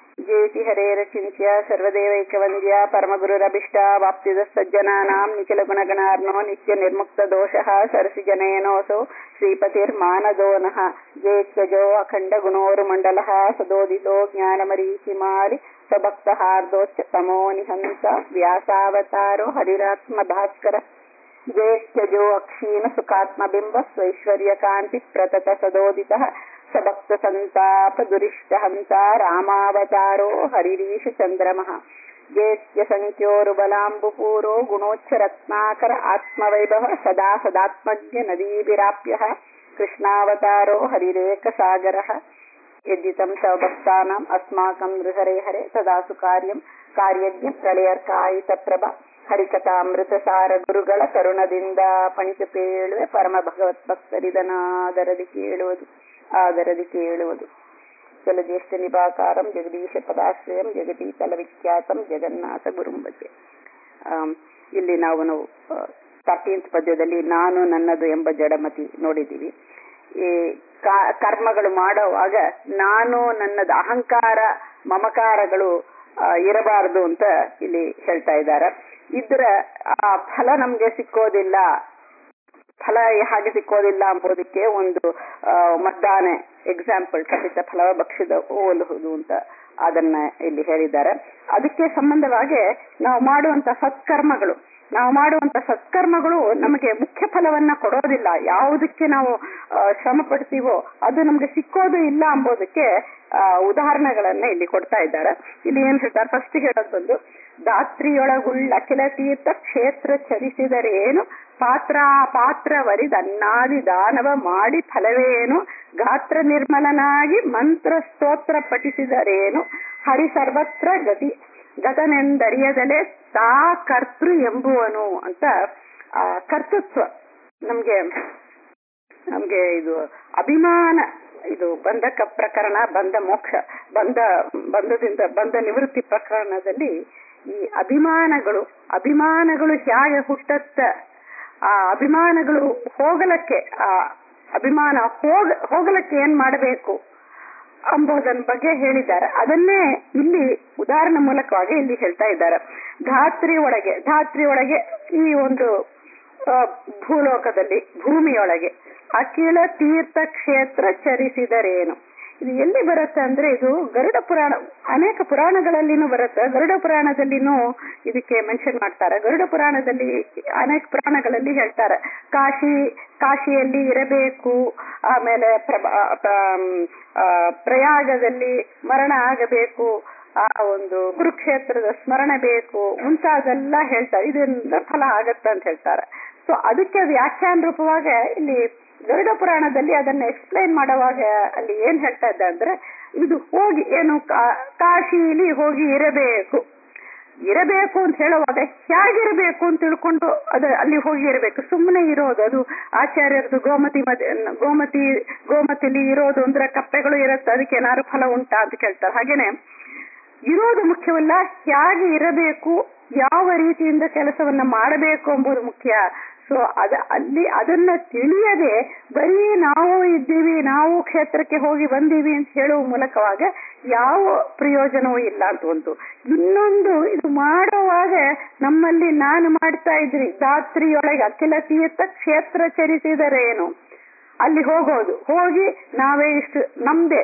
ಜೇತಿ ಹರೇರಚಿಂತ್ಯ ಸರ್ವದೇವೈಕವಂದ್ಯ ಪರಮಗುರುರಭಿಷ್ಟ ವಾಪ್ತಿದ ಸಜ್ಜನಾನಾಂ ನಿಖಿಲ ಗುಣಗಣಾರ್ನೋ ನಿತ್ಯ ನಿರ್ಮುಕ್ತ ದೋಷಃ ಸರಸಿ ಜನಯನೋಸೋ ಶ್ರೀಪತಿರ್ಮಾನದೋ ನಃ ಜೇತ್ಯಜೋ ಅಖಂಡ ಗುಣೋರುಮಂಡಲಃ ಸದೋದಿತೋ ಜ್ಞಾನಮರೀಚಿಮಾಲಿ ಸ್ವಭಕ್ತಹಾರ್ದೋಚ್ಚ ತಮೋ ನಿಹಂಸ ವ್ಯಾಸಾವತಾರೋ ಹರಿರಾತ್ಮ ಭಾಸ್ಕರ ಜೇತ್ಯಜೋ ಅಕ್ಷೀಣ ಸುಖಾತ್ಮಬಿಂಬ ಸ್ವೈಶ್ವರ್ಯ ಕಾಂತಿ ಪ್ರತತ ಸದೋದಿತಃ ಸಭಕ್ತ ಸಂತಾಪ ದುರಿಷ್ಟ ಹಂತ ರಾಮಾವತಾರೋ ಹರಿರೀಶ ಚಂದ್ರಮಃ ಜೇತ್ಯ ಸಂಖ್ಯೋರು ಬಲಾಂಬುಪೂರೋ ಗುಣೋಚ್ಚ ರತ್ನಾಕರ ಆತ್ಮವೈಭವ ಸದಾ ಸದಾತ್ಮಜ್ಞ ನದೀಭಿರಾಪ್ಯ ಕೃಷ್ಣಾವತಾರೋ ಹರಿರೇಕ ಸಾಗರ ಯದ್ಯಿತಂ ಸವಭಕ್ತಾನಾಂ ಅಸ್ಮಾಕಂ ನೃಹರೆ ಹರೆ ತದಾಸು ಕಾರ್ಯಂ ಕಾರ್ಯಜ್ಞ ಪ್ರಳಯರ್ಕಾಯಿತ ಪ್ರಭ ಹರಿಕಥಾಮೃತ ಸಾರ ಗುರುಗಳ ಕರುಣದಿಂದ ಪಣಿತು ಪೇಳುವೆ ಪರಮ ಭಗವತ್ ಭಕ್ತರಿದನಾದರದಿ ಕೇಳುವುದು ಆದರದಿ ಕೇಳುವುದು ಜಲಜ್ಯೇಷ್ಠ ನಿಭಾಕಾರಂ ಜಗದೀಶ ಪದಾಶ್ರಯಂ ಜಗದೀತಲ ವಿಖ್ಯಾತಂ ಜಗನ್ನಾಥ ಗುರುಂಬಜೆ ಇಲ್ಲಿ ನಾವು ನಾವು ತರ್ಟೀನ್ತ್ ಪದ್ಯದಲ್ಲಿ ನಾನು ನನ್ನದು ಎಂಬ ಜಡಮತಿ ನೋಡಿದ್ದೀವಿ ಈ ಕರ್ಮಗಳು ಮಾಡುವಾಗ ನಾನು ನನ್ನದು ಅಹಂಕಾರ ಮಮಕಾರಗಳು ಇರಬಾರದು ಅಂತ ಇಲ್ಲಿ ಹೇಳ್ತಾ ಇದ್ದಾರೆ ಇದ್ರ ಆ ಫಲ ನಮ್ಗೆ ಸಿಕ್ಕೋದಿಲ್ಲ ಫಲ ಹಾಗೆ ಸಿಕ್ಕೋದಿಲ್ಲ ಎಂಬುದಕ್ಕೆ ಒಂದು ಮದ್ದಾನೆ ಎಕ್ಸಾಂಪಲ್ ಖಂಡಿತ ಫಲ ಭಕ್ಷದ ಹೋಲುವುದು ಅಂತ ಅದನ್ನ ಇಲ್ಲಿ ಹೇಳಿದ್ದಾರೆ ಅದಕ್ಕೆ ಸಂಬಂಧವಾಗಿ ನಾವು ಮಾಡುವಂತ ಸತ್ಕರ್ಮಗಳು ನಾವು ಮಾಡುವಂತ ಸತ್ಕರ್ಮಗಳು ನಮಗೆ ಮುಖ್ಯ ಫಲವನ್ನ ಕೊಡೋದಿಲ್ಲ ಯಾವುದಕ್ಕೆ ನಾವು ಶ್ರಮ ಪಡ್ತೀವೋ ಅದು ನಮ್ಗೆ ಸಿಕ್ಕೋದು ಇಲ್ಲ ಎಂಬುದಕ್ಕೆ ಉದಾಹರಣೆಗಳನ್ನ ಇಲ್ಲಿ ಕೊಡ್ತಾ ಇದ್ದಾರೆ ಇಲ್ಲಿ ಏನ್ ಹೇಳ್ತಾರೆ ಫಸ್ಟ್ ಹೇಳೋದು ಬಂದು ದಾತ್ರಿಯೊಳಗುಳ್ಳ ಅಖಿಲ ತೀರ್ಥ ಕ್ಷೇತ್ರ ಚರಿಸಿದರೇನು ಪಾತ್ರ ಪಾತ್ರ ವರಿದನ್ನಾದಿ ದಾನವ ಮಾಡಿ ಫಲವೇನು ಗಾತ್ರ ನಿರ್ಮಲನಾಗಿ ಮಂತ್ರ ಸ್ತೋತ್ರ ಪಠಿಸಿದರೇನು ಹರಿ ಸರ್ವತ್ರ ಗತಿ ಗತನೆಂದರಿಯದಲೆ ತಾ ಕರ್ತೃ ಎಂಬುವನು ಅಂತ ಆ ಕರ್ತೃತ್ವ ನಮ್ಗೆ ನಮ್ಗೆ ಇದು ಅಭಿಮಾನ ಇದು ಬಂಧಕ ಪ್ರಕರಣ ಬಂಧ ಮೋಕ್ಷ ಬಂಧ ಬಂಧದಿಂದ ಬಂಧ ನಿವೃತ್ತಿ ಪ್ರಕರಣದಲ್ಲಿ ಈ ಅಭಿಮಾನಗಳು ಅಭಿಮಾನಗಳು ಹೇಗೆ ಹುಟ್ಟತ್ತ ಆ ಅಭಿಮಾನಗಳು ಹೋಗಲಕ್ಕೆ ಆ ಅಭಿಮಾನ ಹೋಗ ಹೋಗಲಕ್ಕೆ ಏನ್ ಮಾಡಬೇಕು ಎಂಬುದನ್ ಬಗ್ಗೆ ಹೇಳಿದ್ದಾರೆ ಅದನ್ನೇ ಇಲ್ಲಿ ಉದಾಹರಣೆ ಮೂಲಕವಾಗಿ ಇಲ್ಲಿ ಹೇಳ್ತಾ ಇದ್ದಾರೆ ಧಾತ್ರಿ ಒಳಗೆ ಧಾತ್ರಿ ಒಳಗೆ ಈ ಒಂದು ಭೂಲೋಕದಲ್ಲಿ ಭೂಮಿಯೊಳಗೆ ಅಖಿಲ ತೀರ್ಥ ಕ್ಷೇತ್ರ ಚರಿಸಿದರೇನು ಇದು ಎಲ್ಲಿ ಬರುತ್ತೆ ಅಂದ್ರೆ ಇದು ಗರುಡ ಪುರಾಣ ಅನೇಕ ಪುರಾಣಗಳಲ್ಲಿನೂ ಬರುತ್ತೆ ಗರುಡ ಪುರಾಣದಲ್ಲಿನೂ ಇದಕ್ಕೆ ಮೆನ್ಷನ್ ಮಾಡ್ತಾರೆ ಗರುಡ ಪುರಾಣದಲ್ಲಿ ಅನೇಕ ಪುರಾಣಗಳಲ್ಲಿ ಹೇಳ್ತಾರೆ ಕಾಶಿ ಕಾಶಿಯಲ್ಲಿ ಇರಬೇಕು ಆಮೇಲೆ ಪ್ರಯಾಗದಲ್ಲಿ ಮರಣ ಆಗಬೇಕು ಆ ಒಂದು ಕುರುಕ್ಷೇತ್ರದ ಸ್ಮರಣೆ ಬೇಕು ಮುಂತಾದೆಲ್ಲ ಹೇಳ್ತಾರೆ ಇದರಿಂದ ಫಲ ಆಗತ್ತ ಅಂತ ಹೇಳ್ತಾರೆ ಸೊ ಅದಕ್ಕೆ ವ್ಯಾಖ್ಯಾನ ರೂಪವಾಗ ಇಲ್ಲಿ ಗರುಡ ಪುರಾಣದಲ್ಲಿ ಅದನ್ನ ಎಕ್ಸ್ಪ್ಲೈನ್ ಮಾಡುವಾಗ ಅಲ್ಲಿ ಏನ್ ಹೇಳ್ತಾ ಇದ್ದ ಅಂದ್ರೆ ಇದು ಹೋಗಿ ಏನು ಕಾಶಿಲಿ ಹೋಗಿ ಇರಬೇಕು ಇರಬೇಕು ಅಂತ ಹೇಳುವಾಗ ಹೇಗಿರಬೇಕು ಅಂತ ತಿಳ್ಕೊಂಡು ಅದ ಅಲ್ಲಿ ಹೋಗಿ ಇರಬೇಕು ಸುಮ್ಮನೆ ಇರೋದು ಅದು ಆಚಾರ್ಯರದು ಗೋಮತಿ ಮದ ಗೋಮತಿ ಗೋಮತಿಲಿ ಇರೋದು ಅಂದ್ರೆ ಕಪ್ಪೆಗಳು ಇರುತ್ತೆ ಅದಕ್ಕೆ ಏನಾದ್ರು ಫಲ ಉಂಟಾ ಅಂತ ಕೇಳ್ತಾರೆ ಹಾಗೇನೆ ಇರೋದು ಮುಖ್ಯವಲ್ಲ ಹೇಗೆ ಇರಬೇಕು ಯಾವ ರೀತಿಯಿಂದ ಕೆಲಸವನ್ನ ಮಾಡಬೇಕು ಎಂಬುದು ಮುಖ್ಯ ಸೊ ಅದ ಅಲ್ಲಿ ಅದನ್ನ ತಿಳಿಯದೆ ಬರೀ ನಾವು ಇದ್ದೀವಿ ನಾವು ಕ್ಷೇತ್ರಕ್ಕೆ ಹೋಗಿ ಬಂದೀವಿ ಅಂತ ಹೇಳುವ ಮೂಲಕವಾಗ ಯಾವ ಪ್ರಯೋಜನವೂ ಇಲ್ಲ ಅಂತ ಒಂದು ಇನ್ನೊಂದು ಇದು ಮಾಡುವಾಗ ನಮ್ಮಲ್ಲಿ ನಾನು ಮಾಡ್ತಾ ಇದ್ರಿ ದಾತ್ರಿಯೊಳಗೆ ಅಖಿಲ ತೀರ್ಥ ಕ್ಷೇತ್ರ ಚರಿಸಿದರೇನು ಅಲ್ಲಿ ಹೋಗೋದು ಹೋಗಿ ನಾವೇ ಇಷ್ಟು ನಮ್ದೇ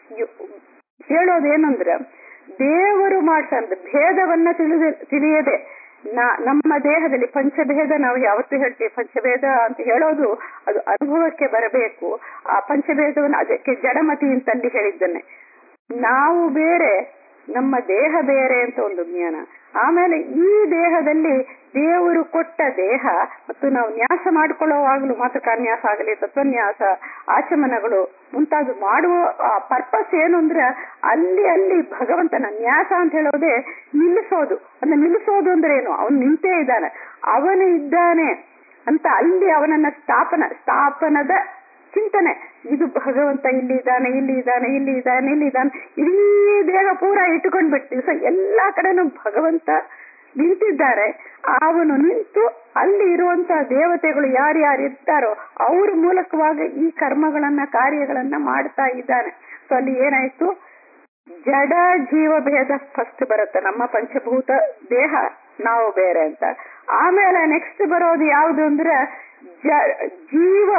ಹೇಳೋದೇನಂದ್ರೆ ದೇವರು ಮಾಡ್ತಾರೆ ಭೇದವನ್ನ ತಿಳಿದ ತಿಳಿಯದೆ ನಾ ನಮ್ಮ ದೇಹದಲ್ಲಿ ಪಂಚಭೇದ ನಾವು ಯಾವತ್ತೂ ಹೇಳ್ತೀವಿ ಪಂಚಭೇದ ಅಂತ ಹೇಳೋದು ಅದು ಅನುಭವಕ್ಕೆ ಬರಬೇಕು ಆ ಪಂಚಭೇದವನ್ನು ಅದಕ್ಕೆ ಜಡಮತಿ ಅಂತಲ್ಲಿ ಹೇಳಿದ್ದಾನೆ ನಾವು ಬೇರೆ ನಮ್ಮ ದೇಹ ಬೇರೆ ಅಂತ ಒಂದು ಜ್ಞಾನ ಆಮೇಲೆ ಈ ದೇಹದಲ್ಲಿ ದೇವರು ಕೊಟ್ಟ ದೇಹ ಮತ್ತು ನಾವು ನ್ಯಾಸ ಮಾಡ್ಕೊಳ್ಳೋವಾಗಲೂ ಮಾತೃಕಾನ್ಯಾಸ ಆಗಲಿ ತತ್ವನ್ಯಾಸ ಆಚಮನಗಳು ಮುಂತಾದ ಮಾಡುವ ಪರ್ಪಸ್ ಏನು ಅಂದ್ರೆ ಅಲ್ಲಿ ಅಲ್ಲಿ ಭಗವಂತನ ನ್ಯಾಸ ಅಂತ ಹೇಳೋದೇ ನಿಲ್ಲಿಸೋದು ಅದನ್ನ ನಿಲ್ಲಿಸೋದು ಅಂದ್ರೆ ಏನು ಅವನು ನಿಂತೇ ಇದ್ದಾನೆ ಅವನು ಇದ್ದಾನೆ ಅಂತ ಅಲ್ಲಿ ಅವನನ್ನ ಸ್ಥಾಪನ ಸ್ಥಾಪನದ ಚಿಂತನೆ ಇದು ಭಗವಂತ ಇಲ್ಲಿ ಇದ್ದಾನೆ ಇಲ್ಲಿ ಇದ್ದಾನೆ ಇಲ್ಲಿ ಇದ್ದಾನೆ ಇಲ್ಲಿ ಇದ್ದಾನೆ ಇಡೀ ದೇಹ ಪೂರ ಇಟ್ಕೊಂಡ್ ಬಿಡ್ತೀವಿ ಸೊ ಎಲ್ಲಾ ಕಡೆನೂ ಭಗವಂತ ನಿಂತಿದ್ದಾರೆ ಅವನು ನಿಂತು ಅಲ್ಲಿ ಇರುವಂತ ದೇವತೆಗಳು ಯಾರ್ಯಾರು ಇರ್ತಾರೋ ಅವ್ರ ಮೂಲಕವಾಗಿ ಈ ಕರ್ಮಗಳನ್ನ ಕಾರ್ಯಗಳನ್ನ ಮಾಡ್ತಾ ಇದ್ದಾನೆ ಸೊ ಅಲ್ಲಿ ಏನಾಯ್ತು ಜಡ ಜೀವ ಭೇದ ಫಸ್ಟ್ ಬರುತ್ತೆ ನಮ್ಮ ಪಂಚಭೂತ ದೇಹ ನಾವು ಬೇರೆ ಅಂತ ಆಮೇಲೆ ನೆಕ್ಸ್ಟ್ ಬರೋದು ಯಾವುದು ಅಂದ್ರೆ ಜ- ಜೀವ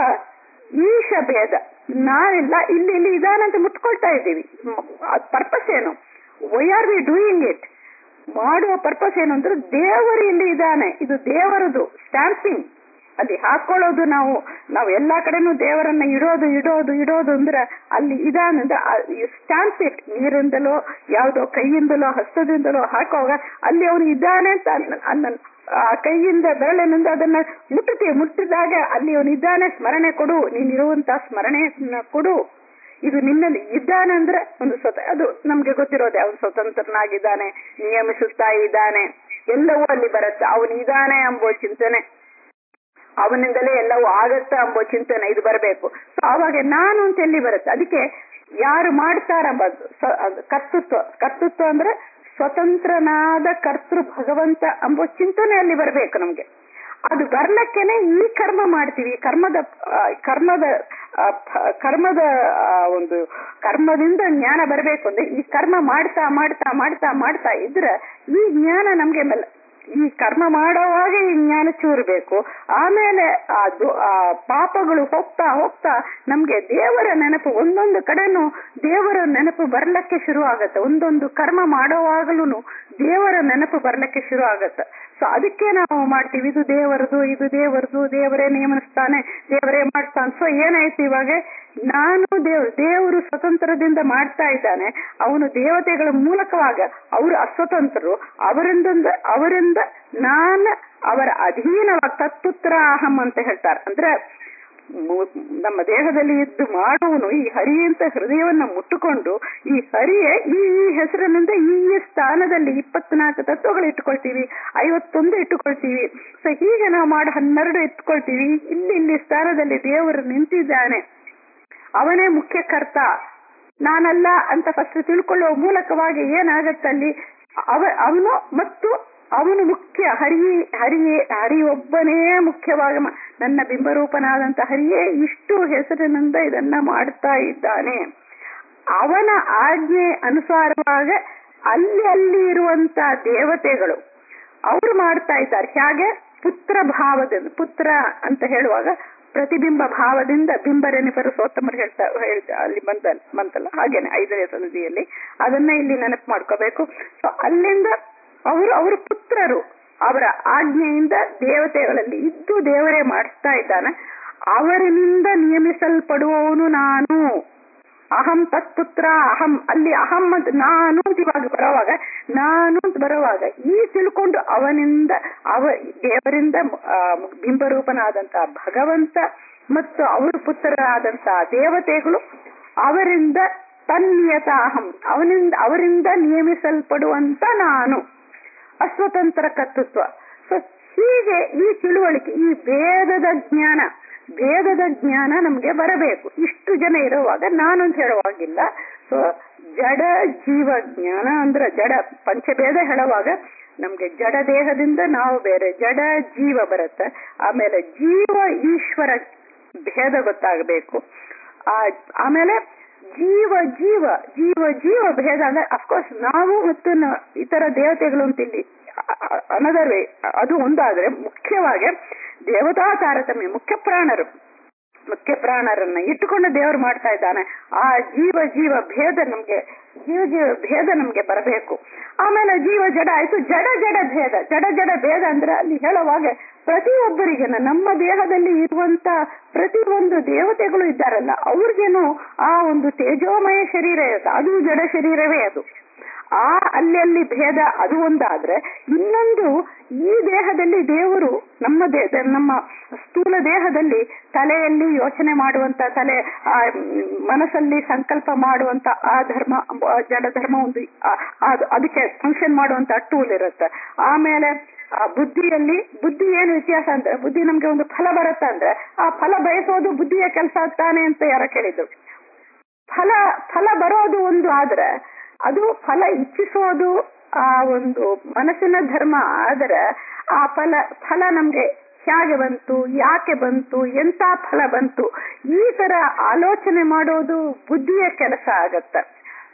ಈಶ ಭೇದ ನಾವಿಲ್ಲ ಇಲ್ಲಿ ಇಲ್ಲಿ ಇದಾನಂತ ಮುಟ್ಕೊಳ್ತಾ ಇದ್ದೀವಿ ಪರ್ಪಸ್ ಏನು why are we doing it ಮಾಡುವ ಪರ್ಪಸ್ ಏನು ಅಂದ್ರೆ ದೇವರು ಇಲ್ಲಿ ಇದ್ದಾನೆ ಇದು ದೇವರದು ಸ್ಟ್ಯಾಂಪಿಂಗ್ ಅಲ್ಲಿ ಹಾಕೊಳ್ಳೋದು ನಾವು ನಾವು ಎಲ್ಲಾ ಕಡೆನೂ ದೇವರನ್ನ ಇಡೋದು ಇಡೋದು ಇಡೋದು ಅಂದ್ರೆ ಅಲ್ಲಿ ಇದಾನಂದ್ರೆ ಸ್ಟ್ಯಾಂಪ್ ಇಟ್ ನೀರಿಂದಲೋ ಯಾವುದೋ ಕೈಯಿಂದಲೋ ಹಸ್ತದಿಂದಲೋ ಹಾಕುವಾಗ ಅಲ್ಲಿ ಅವನು ಇದ್ದಾನೆ ಅಂತ ಅನ್ನ- ಅನ್ನ ಆ ಕೈಯಿಂದ ಬೆರಳಿನಿಂದ ಅದನ್ನ ಮುಟ್ಟುತ್ತೀವಿ ಮುಟ್ಟಿದಾಗ ಅಲ್ಲಿ ಅವನು ಇದ್ದಾನೆ ಸ್ಮರಣೆ ಕೊಡು ನೀನಿರುವಂತ ಸ್ಮರಣೆ ಕೊಡು ಇದು ನಿನ್ನಲ್ಲಿ ಇದ್ದಾನೆ ಅಂದ್ರೆ ಒಂದು ಸ್ವತ ಅದು ನಮ್ಗೆ ಗೊತ್ತಿರೋದೆ ಅವನು ಸ್ವತಂತ್ರನಾಗಿದ್ದಾನೆ ನಿಯಮಿಸುತ್ತಾ ಇದ್ದಾನೆ ಎಲ್ಲವೂ ಅಲ್ಲಿ ಬರುತ್ತೆ ಅವನು ಇದ್ದಾನೆ ಎಂಬೋ ಚಿಂತನೆ ಅವನಿಂದಲೇ ಎಲ್ಲವೂ ಆಗತ್ತ ಎಂಬೋ ಚಿಂತನೆ ಇದು ಬರಬೇಕು ಸೊ ಅವಾಗ ನಾನು ಅಂತ ಎಲ್ಲಿ ಬರುತ್ತೆ ಅದಕ್ಕೆ ಯಾರು ಮಾಡ್ತಾರಂಬದು ಸ- ಅದು ಕರ್ತೃತ್ವ ಕರ್ತೃತ್ವ ಅಂದ್ರೆ ಸ್ವತಂತ್ರನಾದ ಕರ್ತೃ ಭಗವಂತ ಎಂಬೋ ಚಿಂತನೆ ಅಲ್ಲಿ ಬರಬೇಕು ನಮ್ಗೆ ಅದು ಬರ್ಲಕ್ಕೇನೆ ಈ ಕರ್ಮ ಮಾಡ್ತೀವಿ ಕರ್ಮದ ಆ, ಕರ್ಮದ ಆ, ಫ- ಕರ್ಮದ ಆ, ಒಂದು ಕರ್ಮದಿಂದ ಜ್ಞಾನ ಬರಬೇಕು ಅಂದ್ರೆ ಈ ಕರ್ಮ ಮಾಡ್ತಾ ಮಾಡ್ತಾ ಮಾಡ್ತಾ ಮಾಡ್ತಾ ಇದ್ರೆ ಈ ಜ್ಞಾನ ನಮ್ಗೆ ಮೆಲ್ಲ ಈ ಕರ್ಮ ಮಾಡೋವಾಗ ಈ ಜ್ಞಾನ ಚೂರ್ಬೇಕು ಆಮೇಲೆ ಅದು ಆ ಪಾಪಗಳು ಹೋಗ್ತಾ ಹೋಗ್ತಾ ನಮ್ಗೆ ದೇವರ ನೆನಪು ಒಂದೊಂದು ಕಡೆನೂ ದೇವರ ನೆನಪು ಬರ್ಲಕ್ಕೆ ಶುರು ಆಗತ್ತೆ ಒಂದೊಂದು ಕರ್ಮ ಮಾಡೋವಾಗಲೂ ದೇವರ ನೆನಪು ಬರ್ಲಕ್ಕೆ ಶುರು ಆಗತ್ತೆ ಸೊ ಅದಕ್ಕೆ ನಾವು ಮಾಡ್ತೀವಿ ಇದು ದೇವರದು ಇದು ದೇವರದು ದೇವರೇ ನೇಮಿಸ್ತಾನೆ ದೇವರೇ ಮಾಡ್ತಾನೆ ಸೊ ಏನಾಯ್ತು ಇವಾಗ ನಾನು ದೇವ್ರು ದೇವರು ಸ್ವತಂತ್ರದಿಂದ ಮಾಡ್ತಾ ಇದ್ದಾನೆ ಅವನು ದೇವತೆಗಳ ಮೂಲಕವಾಗ ಅವರು ಅಸ್ವತಂತ್ರರು ಅವರಿಂದ ಅವರಿಂದ ನಾನು ಅವರ ಅಧೀನವಾಗಿ ತತ್ಪುತ್ರ ಅಹಂ ಅಂತ ಹೇಳ್ತಾರೆ ಅಂದ್ರೆ ಮು- ನಮ್ಮ ದೇಹದಲ್ಲಿ ಇದ್ದು ಮಾಡುವನು ಈ ಹರಿ ಅಂತ ಹೃದಯವನ್ನ ಮುಟ್ಟುಕೊಂಡು ಈ ಹರಿಯೇ ಈ ಈ ಹೆಸರಿನಿಂದ ಈ ಈ ಸ್ಥಾನದಲ್ಲಿ ಇಪ್ಪತ್ನಾಲ್ಕು ತತ್ವಗಳು ಇಟ್ಕೊಳ್ತೀವಿ ಐವತ್ತೊಂದು ಇಟ್ಟುಕೊಳ್ತೀವಿ ಸೊ ಹೀಗೆ ನಾವು ಮಾಡಿ ಹನ್ನೆರಡು ಇಟ್ಕೊಳ್ತೀವಿ ಇಲ್ಲಿ ಇಲ್ಲಿ ಸ್ಥಾನದಲ್ಲಿ ದೇವರು ನಿಂತಿದ್ದಾನೆ ಅವನೇ ಮುಖ್ಯ ಕರ್ತ ನಾನಲ್ಲ ಅಂತ ಫಸ್ಟ್ ತಿಳ್ಕೊಳ್ಳುವ ಮೂಲಕವಾಗಿ ಏನಾಗತ್ತಲ್ಲಿ ಅವ ಅವನು ಮತ್ತು ಅವನು ಮುಖ್ಯ ಹರಿ ಹರಿಯೇ ಹರಿ ಒಬ್ಬನೇ ಮುಖ್ಯವಾಗಿ ಮ- ನನ್ನ ಬಿಂಬರೂಪನಾದಂತ ಹರಿಯೇ ಇಷ್ಟು ಹೆಸರಿನಿಂದ ಇದನ್ನ ಮಾಡ್ತಾ ಇದ್ದಾನೆ ಅವನ ಆಜ್ಞೆ ಅನುಸಾರವಾಗ ಅಲ್ಲಿ ಅಲ್ಲಿ ಇರುವಂತ ದೇವತೆಗಳು ಅವರು ಮಾಡ್ತಾ ಇದ್ದಾರೆ ಹೇಗೆ ಪುತ್ರ ಭಾವದಿಂದ ಪುತ್ರ ಅಂತ ಹೇಳುವಾಗ ಪ್ರತಿಬಿಂಬ ಭಾವದಿಂದ ಬಿಂಬರೆನಿಪರು ಸೋತ್ತಮರು ಹೇಳ್ತಾ ಹೇಳ್ತಾ ಅಲ್ಲಿ ಬಂದ ಬಂತಲ್ಲ ಹಾಗೇನೆ ಐದನೇ ಸನದಿಯಲ್ಲಿ ಅದನ್ನ ಇಲ್ಲಿ ನೆನಪು ಮಾಡ್ಕೋಬೇಕು ಸೊ ಅಲ್ಲಿಂದ ಅವರು ಅವರು ಪುತ್ರರು ಅವರ ಆಜ್ಞೆಯಿಂದ ದೇವತೆಗಳಲ್ಲಿ ಇದ್ದು ದೇವರೇ ಮಾಡಿಸ್ತಾ ಇದ್ದಾನೆ ಅವರಿನಿಂದ ನಿಯಮಿಸಲ್ಪಡುವವನು ನಾನು ಅಹಂ ತತ್ಪುತ್ರ ಅಹಂ ಅಲ್ಲಿ ಅಹಂ ಅಂತ ನಾನು ಅಂತ ಇವಾಗ ಬರೋವಾಗ ನಾನು ಅಂತ ಬರೋವಾಗ ಈ ತಿಳ್ಕೊಂಡು ಅವನಿಂದ ಅವ ದೇವರಿಂದ ಆ, ಬಿಂಬರೂಪನಾದಂತ ಭಗವಂತ ಮತ್ತು ಅವರ ಪುತ್ರರಾದಂತ ದೇವತೆಗಳು ಅವರಿಂದ ತನ್ನಿಯತ ಅಹಂ ಅವನಿಂದ ಅವರಿಂದ ನಿಯಮಿಸಲ್ಪಡುವಂತ ನಾನು ಅಸ್ವತಂತ್ರ ಕರ್ತೃತ್ವ ಸೊ ಹೀಗೆ ಈ ತಿಳುವಳಿಕೆ ಈ ವೇದದ ಜ್ಞಾನ ವೇದದ ಜ್ಞಾನ ನಮ್ಗೆ ಬರಬೇಕು ಇಷ್ಟು ಜನ ಇರುವಾಗ ನಾನು ಅಂತ ಹೇಳುವಾಗಿಲ್ಲ ಸೊ ಜಡ ಜೀವ ಜ್ಞಾನ ಅಂದ್ರೆ ಜಡ ಪಂಚಭೇದ ಹೇಳುವಾಗ ನಮ್ಗೆ ಜಡ ದೇಹದಿಂದ ನಾವು ಬೇರೆ ಜಡ ಜೀವ ಬರುತ್ತೆ ಆಮೇಲೆ ಜೀವ ಈಶ್ವರ ಭೇದ ಗೊತ್ತಾಗಬೇಕು ಆ ಆಮೇಲೆ ಜೀವ ಜೀವ ಜೀವ ಜೀವ ಭೇದ ಅಂದ್ರೆ ಅಫ್ಕೋರ್ಸ್ ನಾವು ಮತ್ತು ನ- ಇತರ ದೇವತೆಗಳು ಅಂತ ಇಲ್ಲಿ ಅನದರ್ ವೇ ಅದು ಒಂದಾದ್ರೆ ಮುಖ್ಯವಾಗಿ ದೇವತಾ ತಾರತಮ್ಯ ಮುಖ್ಯ ಪ್ರಾಣರು ಮುಖ್ಯ ಪ್ರಾಣರನ್ನ ಇಟ್ಟುಕೊಂಡು ದೇವರು ಮಾಡ್ತಾ ಇದ್ದಾನೆ ಆ ಜೀವ ಜೀವ ಭೇದ ನಮ್ಗೆ ಜೀವ ಜೀವ ಭೇದ ನಮ್ಗೆ ಬರಬೇಕು ಆಮೇಲೆ ಜೀವ ಜಡ ಆಯ್ತು ಜಡ ಜಡ ಭೇದ ಜಡ ಜಡ ಭೇದ ಅಂದ್ರೆ ಅಲ್ಲಿ ಹೇಳುವಾಗ ಪ್ರತಿಯೊಬ್ಬರಿಗೆ ನಮ್ಮ ದೇಹದಲ್ಲಿ ಇರುವಂತ ಪ್ರತಿ ಒಂದು ದೇವತೆಗಳು ಇದ್ದಾರಲ್ಲ ಅವ್ರಿಗೇನು ಆ ಒಂದು ತೇಜೋಮಯ ಶರೀರ ಇರುತ್ತೆ ಅದು ಜಡ ಶರೀರವೇ ಅದು ಆ ಅಲ್ಲಿ ಭೇದ ಅದು ಒಂದಾದ್ರೆ ಇನ್ನೊಂದು ಈ ದೇಹದಲ್ಲಿ ದೇವರು ನಮ್ಮ ದೇಹ ನಮ್ಮ ಸ್ಥೂಲ ದೇಹದಲ್ಲಿ ತಲೆಯಲ್ಲಿ ಯೋಚನೆ ಮಾಡುವಂತ ತಲೆ ಆ ಮನಸ್ಸಲ್ಲಿ ಸಂಕಲ್ಪ ಮಾಡುವಂತ ಆ ಧರ್ಮ ಆ ಜಡ ಧರ್ಮ ಒಂದು ಆ- ಅದು ಅದಕ್ಕೆ ಫಂಕ್ಷನ್ ಮಾಡುವಂತ ಟೂಲ್ ಇರುತ್ತೆ ಆಮೇಲೆ ಆ ಬುದ್ಧಿಯಲ್ಲಿ ಬುದ್ಧಿ ಏನು ವ್ಯತ್ಯಾಸ ಅಂದ್ರೆ ಬುದ್ಧಿ ನಮ್ಗೆ ಒಂದು ಫಲ ಬರುತ್ತೆ ಅಂದ್ರೆ ಆ ಫಲ ಬಯಸೋದು ಬುದ್ಧಿಯ ಕೆಲಸ ತಾನೆ ಅಂತ ಯಾರ ಕೇಳಿದ್ರು ಫಲ ಫಲ ಬರೋದು ಒಂದು ಆದ್ರೆ ಅದು ಫಲ ಇಚ್ಛಿಸೋದು ಆ ಒಂದು ಮನಸ್ಸಿನ ಧರ್ಮ ಆದ್ರೆ ಆ ಫಲ ಫಲ ನಮ್ಗೆ ಹೇಗೆ ಬಂತು ಯಾಕೆ ಬಂತು ಎಂತ ಫಲ ಬಂತು ಈ ತರ ಆಲೋಚನೆ ಮಾಡೋದು ಬುದ್ಧಿಯ ಕೆಲಸ ಆಗತ್ತ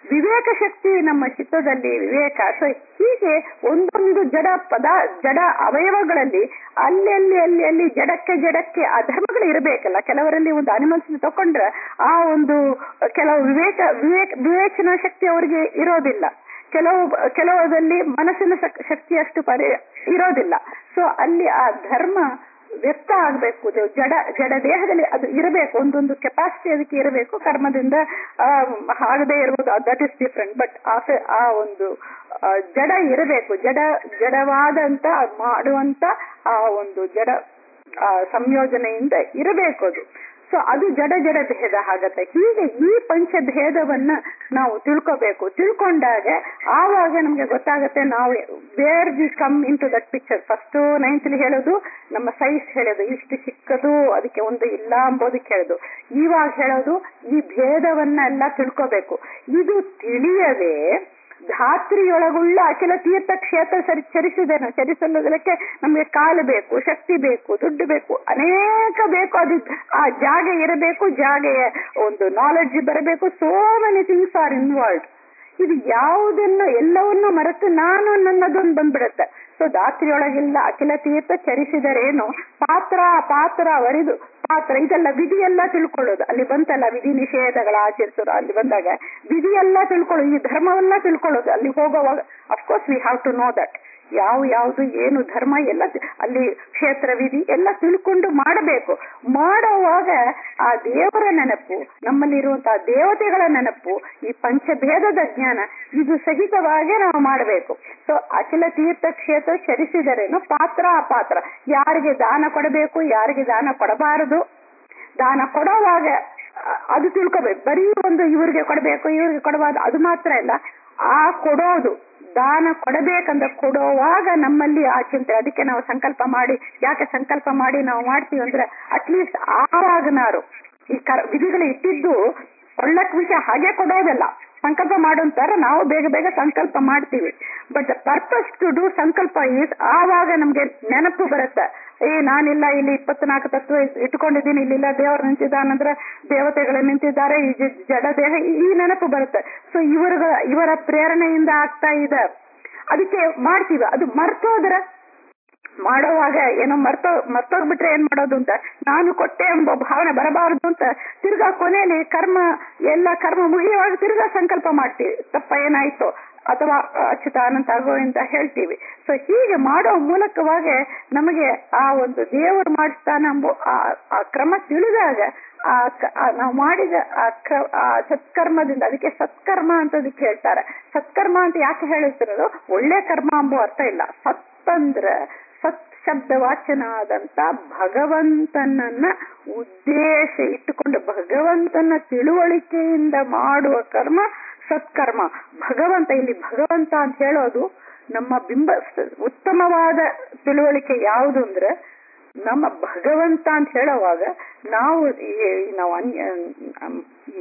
ವಿವೇಕ ಶಕ್ತಿ ನಮ್ಮ ಚಿತ್ತದಲ್ಲಿ ವಿವೇಕ ಸೊ ಹೀಗೆ ಒಂದೊಂದು ಜಡ ಪದ ಜಡ ಅವಯವಗಳಲ್ಲಿ ಅಲ್ಲಿ ಅಲ್ಲಿ ಅಲ್ಲಿ ಅಲ್ಲಿ ಜಡಕ್ಕೆ ಜಡಕ್ಕೆ ಆ ಧರ್ಮಗಳು ಇರಬೇಕಲ್ಲ ಕೆಲವರಲ್ಲಿ ಒಂದು ಅನಿಮಲ್ಸ್ ತಕೊಂಡ್ರೆ ಆ ಒಂದು ಕೆಲವು ವಿವೇಕ ವಿವೇಕ ವಿವೇಚನಾ ಶಕ್ತಿ ಅವರಿಗೆ ಇರೋದಿಲ್ಲ ಕೆಲವು ಕೆಲವದಲ್ಲಿ ಮನಸ್ಸಿನ ಶಕ್- ಶಕ್ತಿ ಅಷ್ಟು ಪರಿ ಇರೋದಿಲ್ಲ ಸೊ ಅಲ್ಲಿ ಆ ಧರ್ಮ ವ್ಯಕ್ತ ಆಗ್ಬೇಕು ಇದು ಜಡ ಜಡ ದೇಹದಲ್ಲಿ ಅದು ಇರಬೇಕು ಒಂದೊಂದು ಕೆಪಾಸಿಟಿ ಅದಕ್ಕೆ ಇರಬೇಕು ಕರ್ಮದಿಂದ ಆ, ಆಗದೇ ಇರ್ಬೋದು ದಟ್ ಇಸ್ ಡಿಫ್ರೆಂಟ್ ಬಟ್ ಆ ಒಂದು ಆ, ಜಡ ಇರಬೇಕು ಜಡ ಜಡವಾದಂತ ಮಾಡುವಂತ ಆ ಒಂದು ಜಡ ಆ, ಸಂಯೋಜನೆಯಿಂದ ಇರಬೇಕು ಅದು ಸೊ ಅದು ಜಡ ಜಡ ಭೇದ ಆಗತ್ತೆ ಹೀಗೆ ಈ ಪಂಚಭೇದವನ್ನ ನಾವು ತಿಳ್ಕೋಬೇಕು ತಿಳ್ಕೊಂಡಾಗ ಆವಾಗ ನಮ್ಗೆ ಗೊತ್ತಾಗತ್ತೆ ನಾವು where we come into that picture first ninthly ಹೇಳೋದು ನಮ್ಮ ಸೈಜ್ ಹೇಳೋದು ಇಷ್ಟು ಚಿಕ್ಕದು ಅದಕ್ಕೆ ಒಂದು ಇಲ್ಲ ಅಂಬೋದಕ್ಕೆ ಹೇಳೋದು ಇವಾಗ ಹೇಳೋದು ಈ ಭೇದವನ್ನೆಲ್ಲ ತಿಳ್ಕೋಬೇಕು ಇದು ತಿಳಿಯದೆ ಧಾತ್ರಿಯೊಳಗುಳ್ಳ ಅಖಿಲ ತೀರ್ಥ ಕ್ಷೇತ್ರ ಸರಿ ಚರಿಸಿದನು ಚರಿಸಲುದಕ್ಕೆ ನಮ್ಗೆ ಕಾಲು ಬೇಕು ಶಕ್ತಿ ಬೇಕು ದುಡ್ಡು ಬೇಕು ಅನೇಕ ಬೇಕು ಅದು ಆ ಜಾಗ ಇರಬೇಕು ಜಾಗೆಯ ಒಂದು ನಾಲೆಡ್ಜ್ ಬರಬೇಕು so many things are involve ಇದು ಯಾವುದನ್ನ ಎಲ್ಲವನ್ನೂ ಮರೆತು ನಾನು ನನ್ನದೊಂದು ಬಂದ್ಬಿಡುತ್ತೆ ಸೊ ದಾತ್ರಿಯೊಳಗಿಲ್ಲ ಅಖಿಲ ತೀರ್ಥ ಚರಿಸಿದರೇನು ಪಾತ್ರ ಪಾತ್ರ ವರಿದು ಪಾತ್ರ ಇದೆಲ್ಲ ವಿಧಿ ಎಲ್ಲ ತಿಳ್ಕೊಳ್ಳೋದು ಅಲ್ಲಿ ಬಂತಲ್ಲ ವಿಧಿ ನಿಷೇಧಗಳ ಆಚರಿಸೋದು ಅಲ್ಲಿ ಬಂದಾಗ ವಿಧಿ ಎಲ್ಲ ತಿಳ್ಕೊಳ್ಳೋದು ಈ ಧರ್ಮವೆಲ್ಲ ತಿಳ್ಕೊಳ್ಳೋದು ಅಲ್ಲಿ ಹೋಗುವಾಗ of course we have to know that ಯಾವ ಯಾವುದು ಏನು ಧರ್ಮ ಎಲ್ಲ ತಿ- ಅಲ್ಲಿ ಕ್ಷೇತ್ರ ವಿಧಿ ಎಲ್ಲ ತಿಳ್ಕೊಂಡು ಮಾಡಬೇಕು ಮಾಡುವಾಗ ಆ ದೇವರ ನೆನಪು ನಮ್ಮಲ್ಲಿರುವಂತಹ ದೇವತೆಗಳ ನೆನಪು ಈ ಪಂಚಭೇದದ ಜ್ಞಾನ ಇದು ಸಹಿತವಾಗೇ ನಾವು ಮಾಡಬೇಕು ಸೊ ಅಖಿಲ ತೀರ್ಥ ಕ್ಷೇತ್ರ ಚರಿಸಿದರೇನು ಪಾತ್ರ ಅಪಾತ್ರ ಯಾರಿಗೆ ದಾನ ಕೊಡಬೇಕು ಯಾರಿಗೆ ದಾನ ಕೊಡಬಾರದು ದಾನ ಕೊಡುವಾಗ ಅ- ಅದು ತಿಳ್ಕೋಬೇಕು ಬರೀ ಒಂದು ಇವ್ರಿಗೆ ಕೊಡಬೇಕು ಇವ್ರಿಗೆ ಕೊಡಬಾರ್ದು ಅದು ಮಾತ್ರ ಇಲ್ಲ ಆ ಕೊಡೋದು ದಾನ ಕೊಡಬೇಕಂದ್ರೆ ಕೊಡುವಾಗ ನಮ್ಮಲ್ಲಿ ಆ ಚಿಂತೆ ಅದಕ್ಕೆ ನಾವು ಸಂಕಲ್ಪ ಮಾಡಿ ಯಾಕೆ ಸಂಕಲ್ಪ ಮಾಡಿ ನಾವು ಮಾಡ್ತೀವಿ ಅಂದ್ರೆ ಅಟ್ಲೀಸ್ಟ್ ಆವಾಗನಾರು ಈ ಕರ್ ವಿಧಿಗಳು ಇಟ್ಟಿದ್ದು ಕೊಳ್ಳಕ್ ವಿಷಯ ಹಾಗೆ ಕೊಡೋದಲ್ಲ ಸಂಕಲ್ಪ ಮಾಡುವಂತಾರ ನಾವು ಬೇಗ ಬೇಗ ಸಂಕಲ್ಪ ಮಾಡ್ತೀವಿ ಬಟ್ ಪರ್ಪಸ್ ಟು ಡೂ ಸಂಕಲ್ಪ ಈಸ್ ಆವಾಗ ನಮ್ಗೆ ನೆನಪು ಬರುತ್ತೆ ಏ ನಾನಿಲ್ಲ ಇಲ್ಲಿ ಇಪ್ಪತ್ನಾಲ್ಕು ತತ್ವ ಇಟ್- ಇಟ್ಕೊಂಡಿದ್ದೀನಿ ಇಲ್ಲಿಲ್ಲ ದೇವರು ನಿಂತಿದ್ದಾನಂದ್ರೆ ದೇವತೆಗಳು ನಿಂತಿದ್ದಾರೆ ಈ ಜ- ಜಡ ದೇಹ ಈ- ಈ ನೆನಪು ಬರುತ್ತೆ ಸೊ ಇವರ ಇವರ ಪ್ರೇರಣೆಯಿಂದ ಆಗ್ತಾ ಇದೆ ಅದಕ್ಕೆ ಮಾಡ್ತೀವಿ ಅದು ಮರ್ತೋದ್ರ ಮಾಡೋವಾಗ ಏನೋ ಮರ್ತೋ ಮರ್ತೋಗ್ಬಿಟ್ರೆ ಏನ್ ಮಾಡೋದು ಅಂತ ನಾನು ಕೊಟ್ಟೆ ಎಂಬ ಭಾವನೆ ಬರಬಾರದು ಅಂತ ತಿರ್ಗಾ ಕೊನೆಯಲ್ಲಿ ಕರ್ಮ ಎಲ್ಲ ಕರ್ಮ ಮುಗಿಯುವಾಗ ತಿರ್ಗಾ ಸಂಕಲ್ಪ ಮಾಡ್ತೀವಿ ತಪ್ಪ ಏನಾಯ್ತು ಅಥವಾ ಅಚ್ಯುತ ಅನಂತ ಆಗೋ ಅಂತ ಹೇಳ್ತೀವಿ ಸೊ ಹೀಗೆ ಮಾಡೋ ಮೂಲಕವಾಗಿ ನಮಗೆ ಆ ಒಂದು ದೇವರು ಮಾಡಿಸ್ತಾನ ಎಂಬ ಆ- ಆ ಕ್ರಮ ತಿಳಿದಾಗ ಆ ಕ- ಆ ನಾವು ಮಾಡಿದ ಆ ಕ್ರ- ಆ ಸತ್ಕರ್ಮದಿಂದ ಅದಕ್ಕೆ ಸತ್ಕರ್ಮ ಅಂತ ಅದಕ್ಕೆ ಹೇಳ್ತಾರೆ ಸತ್ಕರ್ಮ ಅಂತ ಯಾಕೆ ಹೇಳ್ತಿರೋದು ಒಳ್ಳೆ ಕರ್ಮ ಎಂಬ ಅರ್ಥ ಇಲ್ಲ ಸತ್ ಅಂದ್ರೆ ಸತ್ ಶಬ್ದ ವಾಚನಾದಂತ ಭಗವಂತನನ್ನ ಉದ್ದೇಶ ಇಟ್ಟುಕೊಂಡು ಭಗವಂತನ ತಿಳುವಳಿಕೆಯಿಂದ ಮಾಡುವ ಕರ್ಮ ಸತ್ಕರ್ಮ ಭಗವಂತ ಇಲ್ಲಿ ಭಗವಂತ ಅಂತ ಹೇಳೋದು ನಮ್ಮ ಬಿಂಬ ಉತ್ತಮವಾದ ತಿಳುವಳಿಕೆ ಯಾವುದು ಅಂದ್ರೆ ನಮ್ಮ ಭಗವಂತ ಅಂತ ಹೇಳುವಾಗ ನಾವು ಈ- ನಾವು ಅನ್ಯ ಅಮ್, ಈ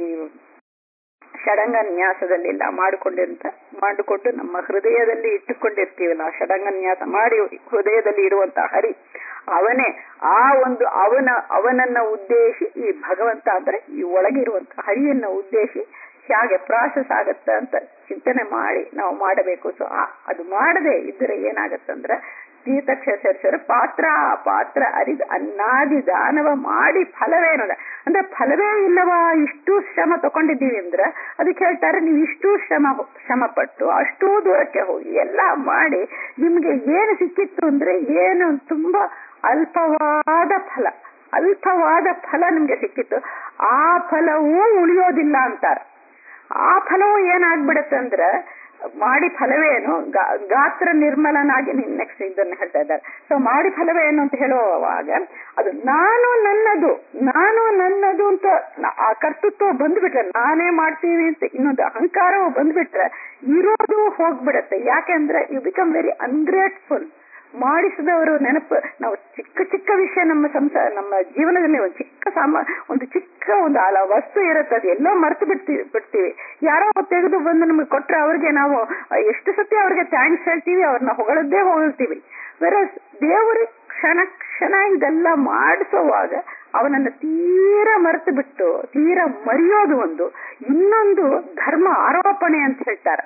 ಷಡಂಗ ನ್ಯಾಸದಲ್ಲೆಲ್ಲ ಮಾಡಿಕೊಂಡಿರಂತ ಮಾಡಿಕೊಂಡು ನಮ್ಮ ಹೃದಯದಲ್ಲಿ ಇಟ್ಟುಕೊಂಡಿರ್ತೀವಲ್ಲ ಆ ಷಡಂಗ ನ್ಯಾಸ ಮಾಡಿ ಹೃದಯದಲ್ಲಿ ಇರುವಂತಹ ಹರಿ ಅವನೇ ಆ ಒಂದು ಅವನ ಅವನನ್ನ ಉದ್ದೇಶಿ ಈ ಭಗವಂತ ಅಂದ್ರೆ ಈ ಒಳಗಿರುವಂತಹ ಹರಿಯನ್ನ ಉದ್ದೇಶಿ ಹೇಗೆ ಪ್ರಾಸೆಸ್ ಆಗತ್ತ ಅಂತ ಚಿಂತನೆ ಮಾಡಿ ನಾವು ಮಾಡಬೇಕು ಸೊ ಅದು ಮಾಡದೆ ಇದ್ರೆ ಏನಾಗತ್ತಂದ್ರೆ ತೀರ್ಥಕ್ಷೇತ್ರ ಪಾತ್ರ ಆ ಪಾತ್ರ ಅರಿದು ಅನ್ನಾದಿ ದಾನವ ಮಾಡಿ ಫಲವೇನದ ಅಂದ್ರೆ ಫಲವೇ ಇಲ್ಲವಾ ಇಷ್ಟು ಶ್ರಮ ತಗೊಂಡಿದ್ದೀವಿ ಅಂದ್ರೆ ಅದಕ್ಕೆ ಹೇಳ್ತಾರೆ ನೀವು ಇಷ್ಟು ಶ್ರಮ ಶ್ರಮ ಪಟ್ಟು ಅಷ್ಟೂ ದೂರಕ್ಕೆ ಹೋಗಿ ಎಲ್ಲ ಮಾಡಿ ನಿಮ್ಗೆ ಏನು ಸಿಕ್ಕಿತ್ತು ಅಂದ್ರೆ ಏನು ತುಂಬಾ ಅಲ್ಪವಾದ ಫಲ ಅಲ್ಪವಾದ ಫಲ ನಿಮ್ಗೆ ಸಿಕ್ಕಿತ್ತು ಆ ಫಲವೂ ಉಳಿಯೋದಿಲ್ಲ ಅಂತಾರೆ ಆ ಫಲವು ಏನಾಗ್ಬಿಡತ್ತೆ ಅಂದ್ರೆ ಮಾಡಿ ಫಲವೇನು ಗಾ- ಗಾತ್ರ ನಿರ್ಮಲನಾಗಿ ನೆಕ್ಸ್ಟ್ ಇದನ್ನ ಹೇಳ್ತಾ ಇದ್ದಾರೆ ಸೊ ಮಾಡಿ ಫಲವೇನು ಅಂತ ಹೇಳುವಾಗ ಅದು ನಾನು ನನ್ನದು ನಾನು ನನ್ನದು ಅಂತ ನ- ಆ ಕರ್ತೃತ್ವ ಬಂದ್ಬಿಟ್ರೆ ನಾನೇ ಮಾಡ್ತೀವಿ ಅಂತ ಇನ್ನೊಂದು ಅಹಂಕಾರವು ಬಂದ್ಬಿಟ್ರೆ ಇರೋದು ಹೋಗ್ಬಿಡತ್ತೆ ಯಾಕೆಂದ್ರೆ ಯು ಬಿಕಮ್ ವೆರಿ ಅನ್ಗ್ರೇಟ್ಫುಲ್ ಮಾಡಿಸಿದವರು ನೆನಪು ನಾವು ಚಿಕ್ಕ ಚಿಕ್ಕ ವಿಷಯ ನಮ್ಮ ಸಂಸಾರ ನಮ್ಮ ಜೀವನದಲ್ಲಿ ಒಂದು ಚಿಕ್ಕ ಸಾಮ ಒಂದು ಚಿಕ್ಕ ಒಂದು ಅಲ ವಸ್ತು ಇರುತ್ತೆ ಅದು ಎಲ್ಲೋ ಮರ್ತು ಬಿಡ್ತೀವಿ ಬಿಡ್ತೀವಿ ಯಾರೋ ತೆಗೆದು ಬಂದು ನಮಗೆ ಕೊಟ್ರೆ ಅವ್ರಿಗೆ ನಾವು ಎಷ್ಟು ಸತಿ ಅವ್ರಿಗೆ ಥ್ಯಾಂಕ್ಸ್ ಹೇಳ್ತೀವಿ ಅವ್ರನ್ನ ಹೊಗಳದ್ದೇ ಹೊಗಳ್ತೀವಿ ಬೇರೆ ದೇವರು ಕ್ಷಣ ಕ್ಷಣ ಇದೆಲ್ಲ ಮಾಡಿಸುವಾಗ ಅವನನ್ನ ತೀರ ಮರೆತು ಬಿಟ್ಟು ತೀರ ಮರೆಯೋದು ಒಂದು ಇನ್ನೊಂದು ಧರ್ಮ ಆರೋಪಣೆ ಅಂತ ಹೇಳ್ತಾರೆ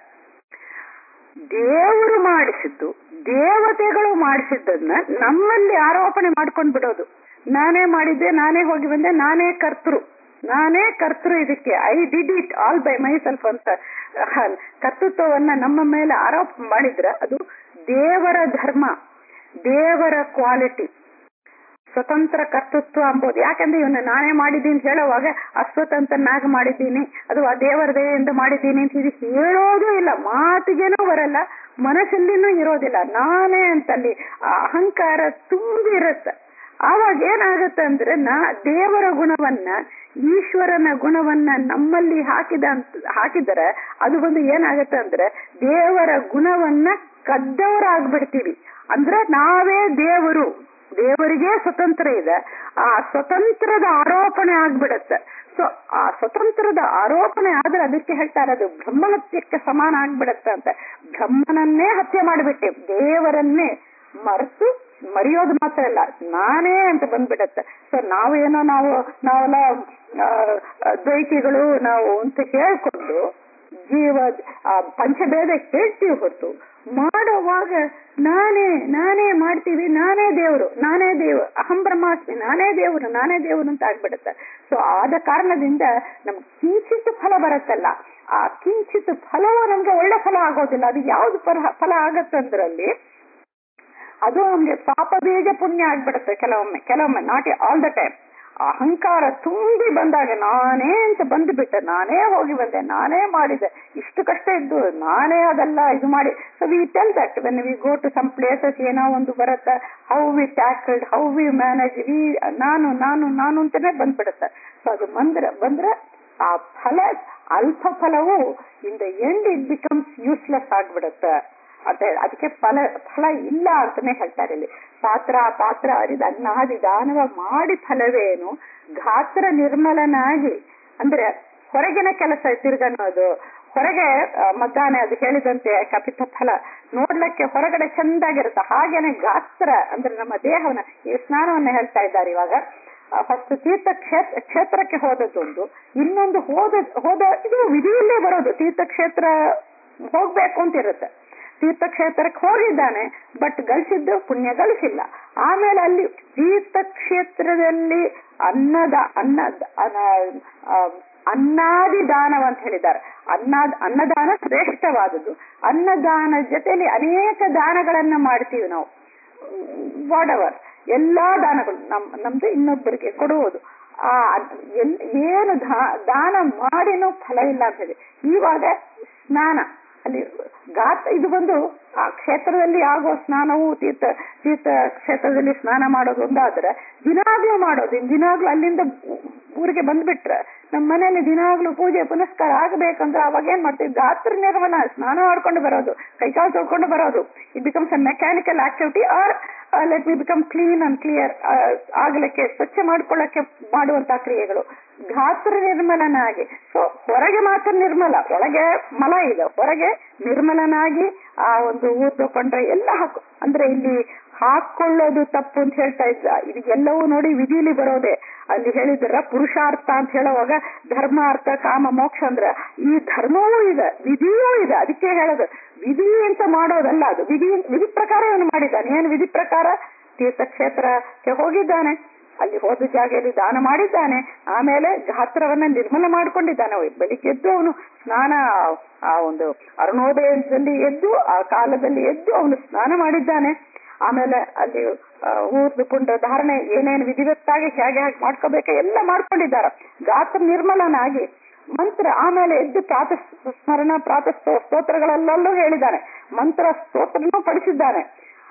ದೇವರು ಮಾಡಿಸಿದ್ದು ದೇವತೆಗಳು ಮಾಡಿಸಿದ್ದನ್ನ ನಮ್ಮಲ್ಲಿ ಆರೋಪಣೆ ಮಾಡ್ಕೊಂಡ್ ಬಿಡೋದು ನಾನೇ ಮಾಡಿದ್ದೆ ನಾನೇ ಹೋಗಿ ಬಂದೆ ನಾನೇ ಕರ್ತೃ ನಾನೇ ಕರ್ತೃ ಇದಕ್ಕೆ I did it all by myself ಅಂತ ಕರ್ತೃತ್ವವನ್ನ ನಮ್ಮ ಮೇಲೆ ಆರೋಪ ಮಾಡಿದ್ರೆ ಅದು ದೇವರ ಧರ್ಮ ದೇವರ ಕ್ವಾಲಿಟಿ ಸ್ವತಂತ್ರ ಕರ್ತೃತ್ವ ಅಂಬೋದು ಯಾಕಂದ್ರೆ ಇವನ್ನ ನಾನೇ ಮಾಡಿದ್ದೀನಿ ಅಂತ ಹೇಳುವಾಗ ಅಸ್ವತಂತ್ರನಾಗಿ ಮಾಡಿದ್ದೀನಿ ಅದು ಆ ದೇವರ ದಯೆಯಿಂದ ಮಾಡಿದ್ದೀನಿ ಅಂತ ಇದು ಹೇಳೋದು ಇಲ್ಲ ಮಾತಿಗೇನೂ ಬರಲ್ಲ ಮನಸ್ಸಲ್ಲಿನೂ ಇರೋದಿಲ್ಲ ನಾನೇ ಅಂತಲ್ಲಿ ಆ ಅಹಂಕಾರ ತುಂಬಿರುತ್ತೆ ಆವಾಗ ಏನಾಗುತ್ತೆ ಅಂದ್ರೆ ನಾ ದೇವರ ಗುಣವನ್ನ ಈಶ್ವರನ ಗುಣವನ್ನ ನಮ್ಮಲ್ಲಿ ಹಾಕಿದ ಅಂತ ಹಾಕಿದರೆ ಅದು ಒಂದು ಏನಾಗುತ್ತೆ ಅಂದ್ರೆ ದೇವರ ಗುಣವನ್ನ ಕದ್ದವರಾಗ್ಬಿಡ್ತೀವಿ ಅಂದ್ರೆ ನಾವೇ ದೇವರು ದೇವರಿಗೆ ಸ್ವತಂತ್ರ ಇದೆ ಆ ಸ್ವತಂತ್ರದ ಆರೋಪಣೆ ಆಗ್ಬಿಡತ್ತೆ ಸೊ ಆ ಸ್ವತಂತ್ರದ ಆರೋಪಣೆ ಆದ್ರೆ ಅದಕ್ಕೆ ಹೇಳ್ತಾರೆ ಅದು ಬ್ರಹ್ಮಹತ್ಯಕ್ಕೆ ಸಮಾನ ಆಗ್ಬಿಡತ್ತೆ ಅಂತ ಬ್ರಹ್ಮನನ್ನೇ ಹತ್ಯೆ ಮಾಡಿಬಿಟ್ಟೆ ದೇವರನ್ನೇ ಮರೆತು ಮರೆಯೋದು ಮಾತ್ರ ಇಲ್ಲ ನಾನೇ ಅಂತ ಬಂದ್ಬಿಡತ್ತೆ ಸೊ ನಾವೇನೋ ನಾವು ನಾವೆಲ್ಲ ದ್ವೈತಿಗಳು ನಾವು ಅಂತ ಹೇಳ್ಕೊಂಡು ಜೀವ ಆ ಪಂಚಭೇದ ಕೇಳ್ತೀವಿ ಹೊರತು ಮಾಡುವಾಗ ನಾನೇ ನಾನೇ ಮಾಡ್ತೀವಿ ನಾನೇ ದೇವರು ನಾನೇ ದೇವರು ಅಹಂ ಬ್ರಹ್ಮಾಸ್ಮಿ ನಾನೇ ದೇವರು ನಾನೇ ದೇವರು ಅಂತ ಆಗ್ಬಿಡುತ್ತೆ ಸೊ ಆದ ಕಾರಣದಿಂದ ನಮ್ಗೆ ಕಿಂಚಿತ್ ಫಲ ಬರುತ್ತಲ್ಲ ಆ ಕಿಂಚಿತ್ ಫಲವು ನಮ್ಗೆ ಒಳ್ಳೆ ಫಲ ಆಗೋದಿಲ್ಲ ಅದು ಯಾವ್ದು ಫಲ ಫಲ ಆಗತ್ತಂದ್ರಲ್ಲಿ ಅದು ನಮ್ಗೆ ಪಾಪ ಬೀಜ ಪುಣ್ಯ ಆಗ್ಬಿಡುತ್ತೆ ಕೆಲವೊಮ್ಮೆ ಕೆಲವೊಮ್ಮೆ ನಾಟ್ ಆಲ್ ದ ಟೈಮ್ ಅಹಂಕಾರ ತುಂಬಿ ಬಂದಾಗ ನಾನೇ ಅಂತ ಬಂದ್ಬಿಟ್ಟೆ ನಾನೇ ಹೋಗಿ ಬಂದೆ ನಾನೇ ಮಾಡಿದೆ ಇಷ್ಟು ಕಷ್ಟ ಇದ್ದು ನಾನೇ ಅದೆಲ್ಲ ಇದು ಮಾಡಿ so we tell that when we go to some places ಏನೋ ಒಂದು ಬರುತ್ತೆ how we tackled how we manage we ನಾನು ನಾನು ನಾನು ಅಂತಾನೆ ಬಂದ್ಬಿಡುತ್ತೆ ಸೊ ಅದು ಬಂದ್ರೆ ಬಂದ್ರೆ ಆ ಫಲ ಅಲ್ಪ ಫಲವು in the end it becomes useless ಆಗ್ಬಿಡುತ್ತೆ ಅಂತ ಹೇಳಿ ಅದಕ್ಕೆ ಫಲ ಫಲ ಇಲ್ಲ ಅಂತಾನೆ ಹೇಳ್ತಾರೆ ಇಲ್ಲಿ ಪಾತ್ರ ಪಾತ್ರ ಅರಿದ ಅನ್ನಾದಿ ದಾನವ ಮಾಡಿ ಫಲವೇನು ಗಾತ್ರ ನಿರ್ಮಲನಾಗಿ ಅಂದ್ರೆ ಹೊರಗಿನ ಕೆಲಸ ತಿರ್ಗನ್ನೋದು ಹೊರಗೆ ಮದ್ದಾನೆ ಅದು ಹೇಳಿದಂತೆ ಕಪಿತ ಫಲ ನೋಡ್ಲಿಕ್ಕೆ ಹೊರಗಡೆ ಚಂದಾಗಿರುತ್ತೆ ಹಾಗೇನೆ ಗಾತ್ರ ಅಂದ್ರೆ ನಮ್ಮ ದೇಹವನ್ನ ಈ ಸ್ನಾನವನ್ನ ಹೇಳ್ತಾ ಇದ್ದಾರೆ ಇವಾಗ ಫಸ್ಟ್ ತೀರ್ಥ ಕ್ಷೇತ್ರ ಕ್ಷೇತ್ರಕ್ಕೆ ಹೋದದ್ದೊಂದು ಇನ್ನೊಂದು ಹೋದ ಹೋದ ಇದು ವಿಧಿಯಲ್ಲೇ ಬರೋದು ತೀರ್ಥಕ್ಷೇತ್ರ ಹೋಗ್ಬೇಕು ಅಂತ ಇರುತ್ತೆ ತೀರ್ಥಕ್ಷೇತ್ರಕ್ಕೆ ಹೋಗಿದ್ದಾನೆ ಬಟ್ ಗಳಿಸಿದ್ದು ಪುಣ್ಯ ಗಳಿಸಿಲ್ಲ ಆಮೇಲೆ ಅಲ್ಲಿ ತೀರ್ಥಕ್ಷೇತ್ರದಲ್ಲಿ ಅನ್ನದ ಅನ್ನ ಅನ್ನಾದಿ ದಾನವ ಅಂತ ಹೇಳಿದ್ದಾರೆ ಅನ್ನಾದ ಅನ್ನದಾನ ಶ್ರೇಷ್ಠವಾದದ್ದು ಅನ್ನದಾನ ಜೊತೆಲಿ ಅನೇಕ ದಾನಗಳನ್ನ ಮಾಡ್ತೀವಿ ನಾವು ವಾಟ್ ಎಲ್ಲಾ ದಾನಗಳು ನಮ್ ನಮ್ದು ಇನ್ನೊಬ್ಬರಿಗೆ ಕೊಡುವುದು ಆ ಏನು ದಾನ ಮಾಡಿನೂ ಫಲ ಇಲ್ಲ ಅಂತ ಹೇಳಿ ಇವಾಗ ಸ್ನಾನ ಅಲ್ಲಿ ಗಾತ ಇದು ಬಂದು ಆ ಕ್ಷೇತ್ರದಲ್ಲಿ ಆಗೋ ಸ್ನಾನವು ತೀರ್ಥ ತೀರ್ಥ ಕ್ಷೇತ್ರದಲ್ಲಿ ಸ್ನಾನ ಮಾಡೋದು ಒಂದಾದ್ರೆ ದಿನಾಗ್ಲೂ ಮಾಡೋದು ದಿನಾಗ್ಲೂ ಅಲ್ಲಿಂದ ಊರಿಗೆ ಬಂದ್ಬಿಟ್ರೆ ನಮ್ಮ ಮನೆಯಲ್ಲಿ ದಿನಾಗ್ಲೂ ಪೂಜೆ ಪುನಸ್ಕಾರ ಆಗಬೇಕಂದ್ರೆ ಅವಾಗ ಏನ್ ಮಾಡ್ತೀವಿ ಗಾತ್ರ ನಿರ್ಮಲ ಸ್ನಾನ ಮಾಡ್ಕೊಂಡು ಬರೋದು ಕೈಕಾಲು ತೊಳ್ಕೊಂಡು ಬರೋದು it becomes a mechanical activity or let me become clean and clear ಆಗ್ಲಿಕ್ಕೆ ಸ್ವಚ್ಛ ಮಾಡ್ಕೊಳ್ಳಕ್ಕೆ ಮಾಡುವಂತಹ ಕ್ರಿಯೆಗಳು ಗಾತ್ರ ನಿರ್ಮಲನಾಗಿ ಸೊ ಹೊರಗೆ ಮಾತ್ರ ನಿರ್ಮಲ ಒಳಗೆ ಮಲ ಇದೆ ಹೊರಗೆ ನಿರ್ಮಲನಾಗಿ ಆ ಒಂದು ಊರ್ ತಕೊಂಡ್ರೆ ಎಲ್ಲ ಹಾಕು ಅಂದ್ರೆ ಇಲ್ಲಿ ಹಾಕೊಳ್ಳೋದು ತಪ್ಪು ಅಂತ ಹೇಳ್ತಾ ಇದ್ದ ಇದು ಎಲ್ಲವೂ ನೋಡಿ ವಿಧಿಲಿ ಬರೋದೆ ಅಲ್ಲಿ ಹೇಳಿದ್ರ ಪುರುಷಾರ್ಥ ಅಂತ ಹೇಳುವಾಗ ಧರ್ಮ ಅರ್ಥ ಕಾಮ ಮೋಕ್ಷ ಅಂದ್ರ ಈ ಧರ್ಮವೂ ಇದೆ ವಿಧಿಯೂ ಇದೆ ಅದಕ್ಕೆ ಹೇಳೋದು ವಿಧಿ ಅಂತ ಮಾಡೋದಲ್ಲ ಅದು ವಿಧಿ ವಿಧಿ ಪ್ರಕಾರ ಇವನು ಮಾಡಿದ್ದಾನೆ ಏನು ವಿಧಿ ಪ್ರಕಾರ ತೀರ್ಥಕ್ಷೇತ್ರಕ್ಕೆ ಹೋಗಿದ್ದಾನೆ ಅಲ್ಲಿ ಹೋದ ಜಾಗದಲ್ಲಿ ದಾನ ಮಾಡಿದ್ದಾನೆ ಆಮೇಲೆ ಗಾತ್ರವನ್ನ ನಿರ್ಮಲ ಮಾಡ್ಕೊಂಡಿದ್ದಾನೆ ಬೆಳಿಗ್ಗೆ ಎದ್ದು ಅವನು ಸ್ನಾನ ಆ ಒಂದು ಅರುಣೋದಯದಲ್ಲಿ ಎದ್ದು ಆ ಕಾಲದಲ್ಲಿ ಎದ್ದು ಅವನು ಸ್ನಾನ ಮಾಡಿದ್ದಾನೆ ಆಮೇಲೆ ಅಲ್ಲಿ ಊರ್ದು ಪುಂಡ ಧಾರಣೆ ಏನೇನು ವಿಧಿವತ್ತಾಗಿ ಹೇಗೆ ಹಾಗೆ ಮಾಡ್ಕೋಬೇಕು ಎಲ್ಲ ಮಾಡ್ಕೊಂಡಿದ್ದಾರೆ ಗಾತ್ರ ನಿರ್ಮಲನಾಗಿ ಮಂತ್ರ ಆಮೇಲೆ ಎದ್ದು ಪ್ರಾತ ಸ್ಮರಣ ಪ್ರಾತ ಸ್ತೋತ್ರಗಳೆಲ್ಲಲ್ಲೂ ಹೇಳಿದ್ದಾನೆ ಮಂತ್ರ ಸ್ತೋತ್ರನೂ ಪಡಿಸಿದ್ದಾನೆ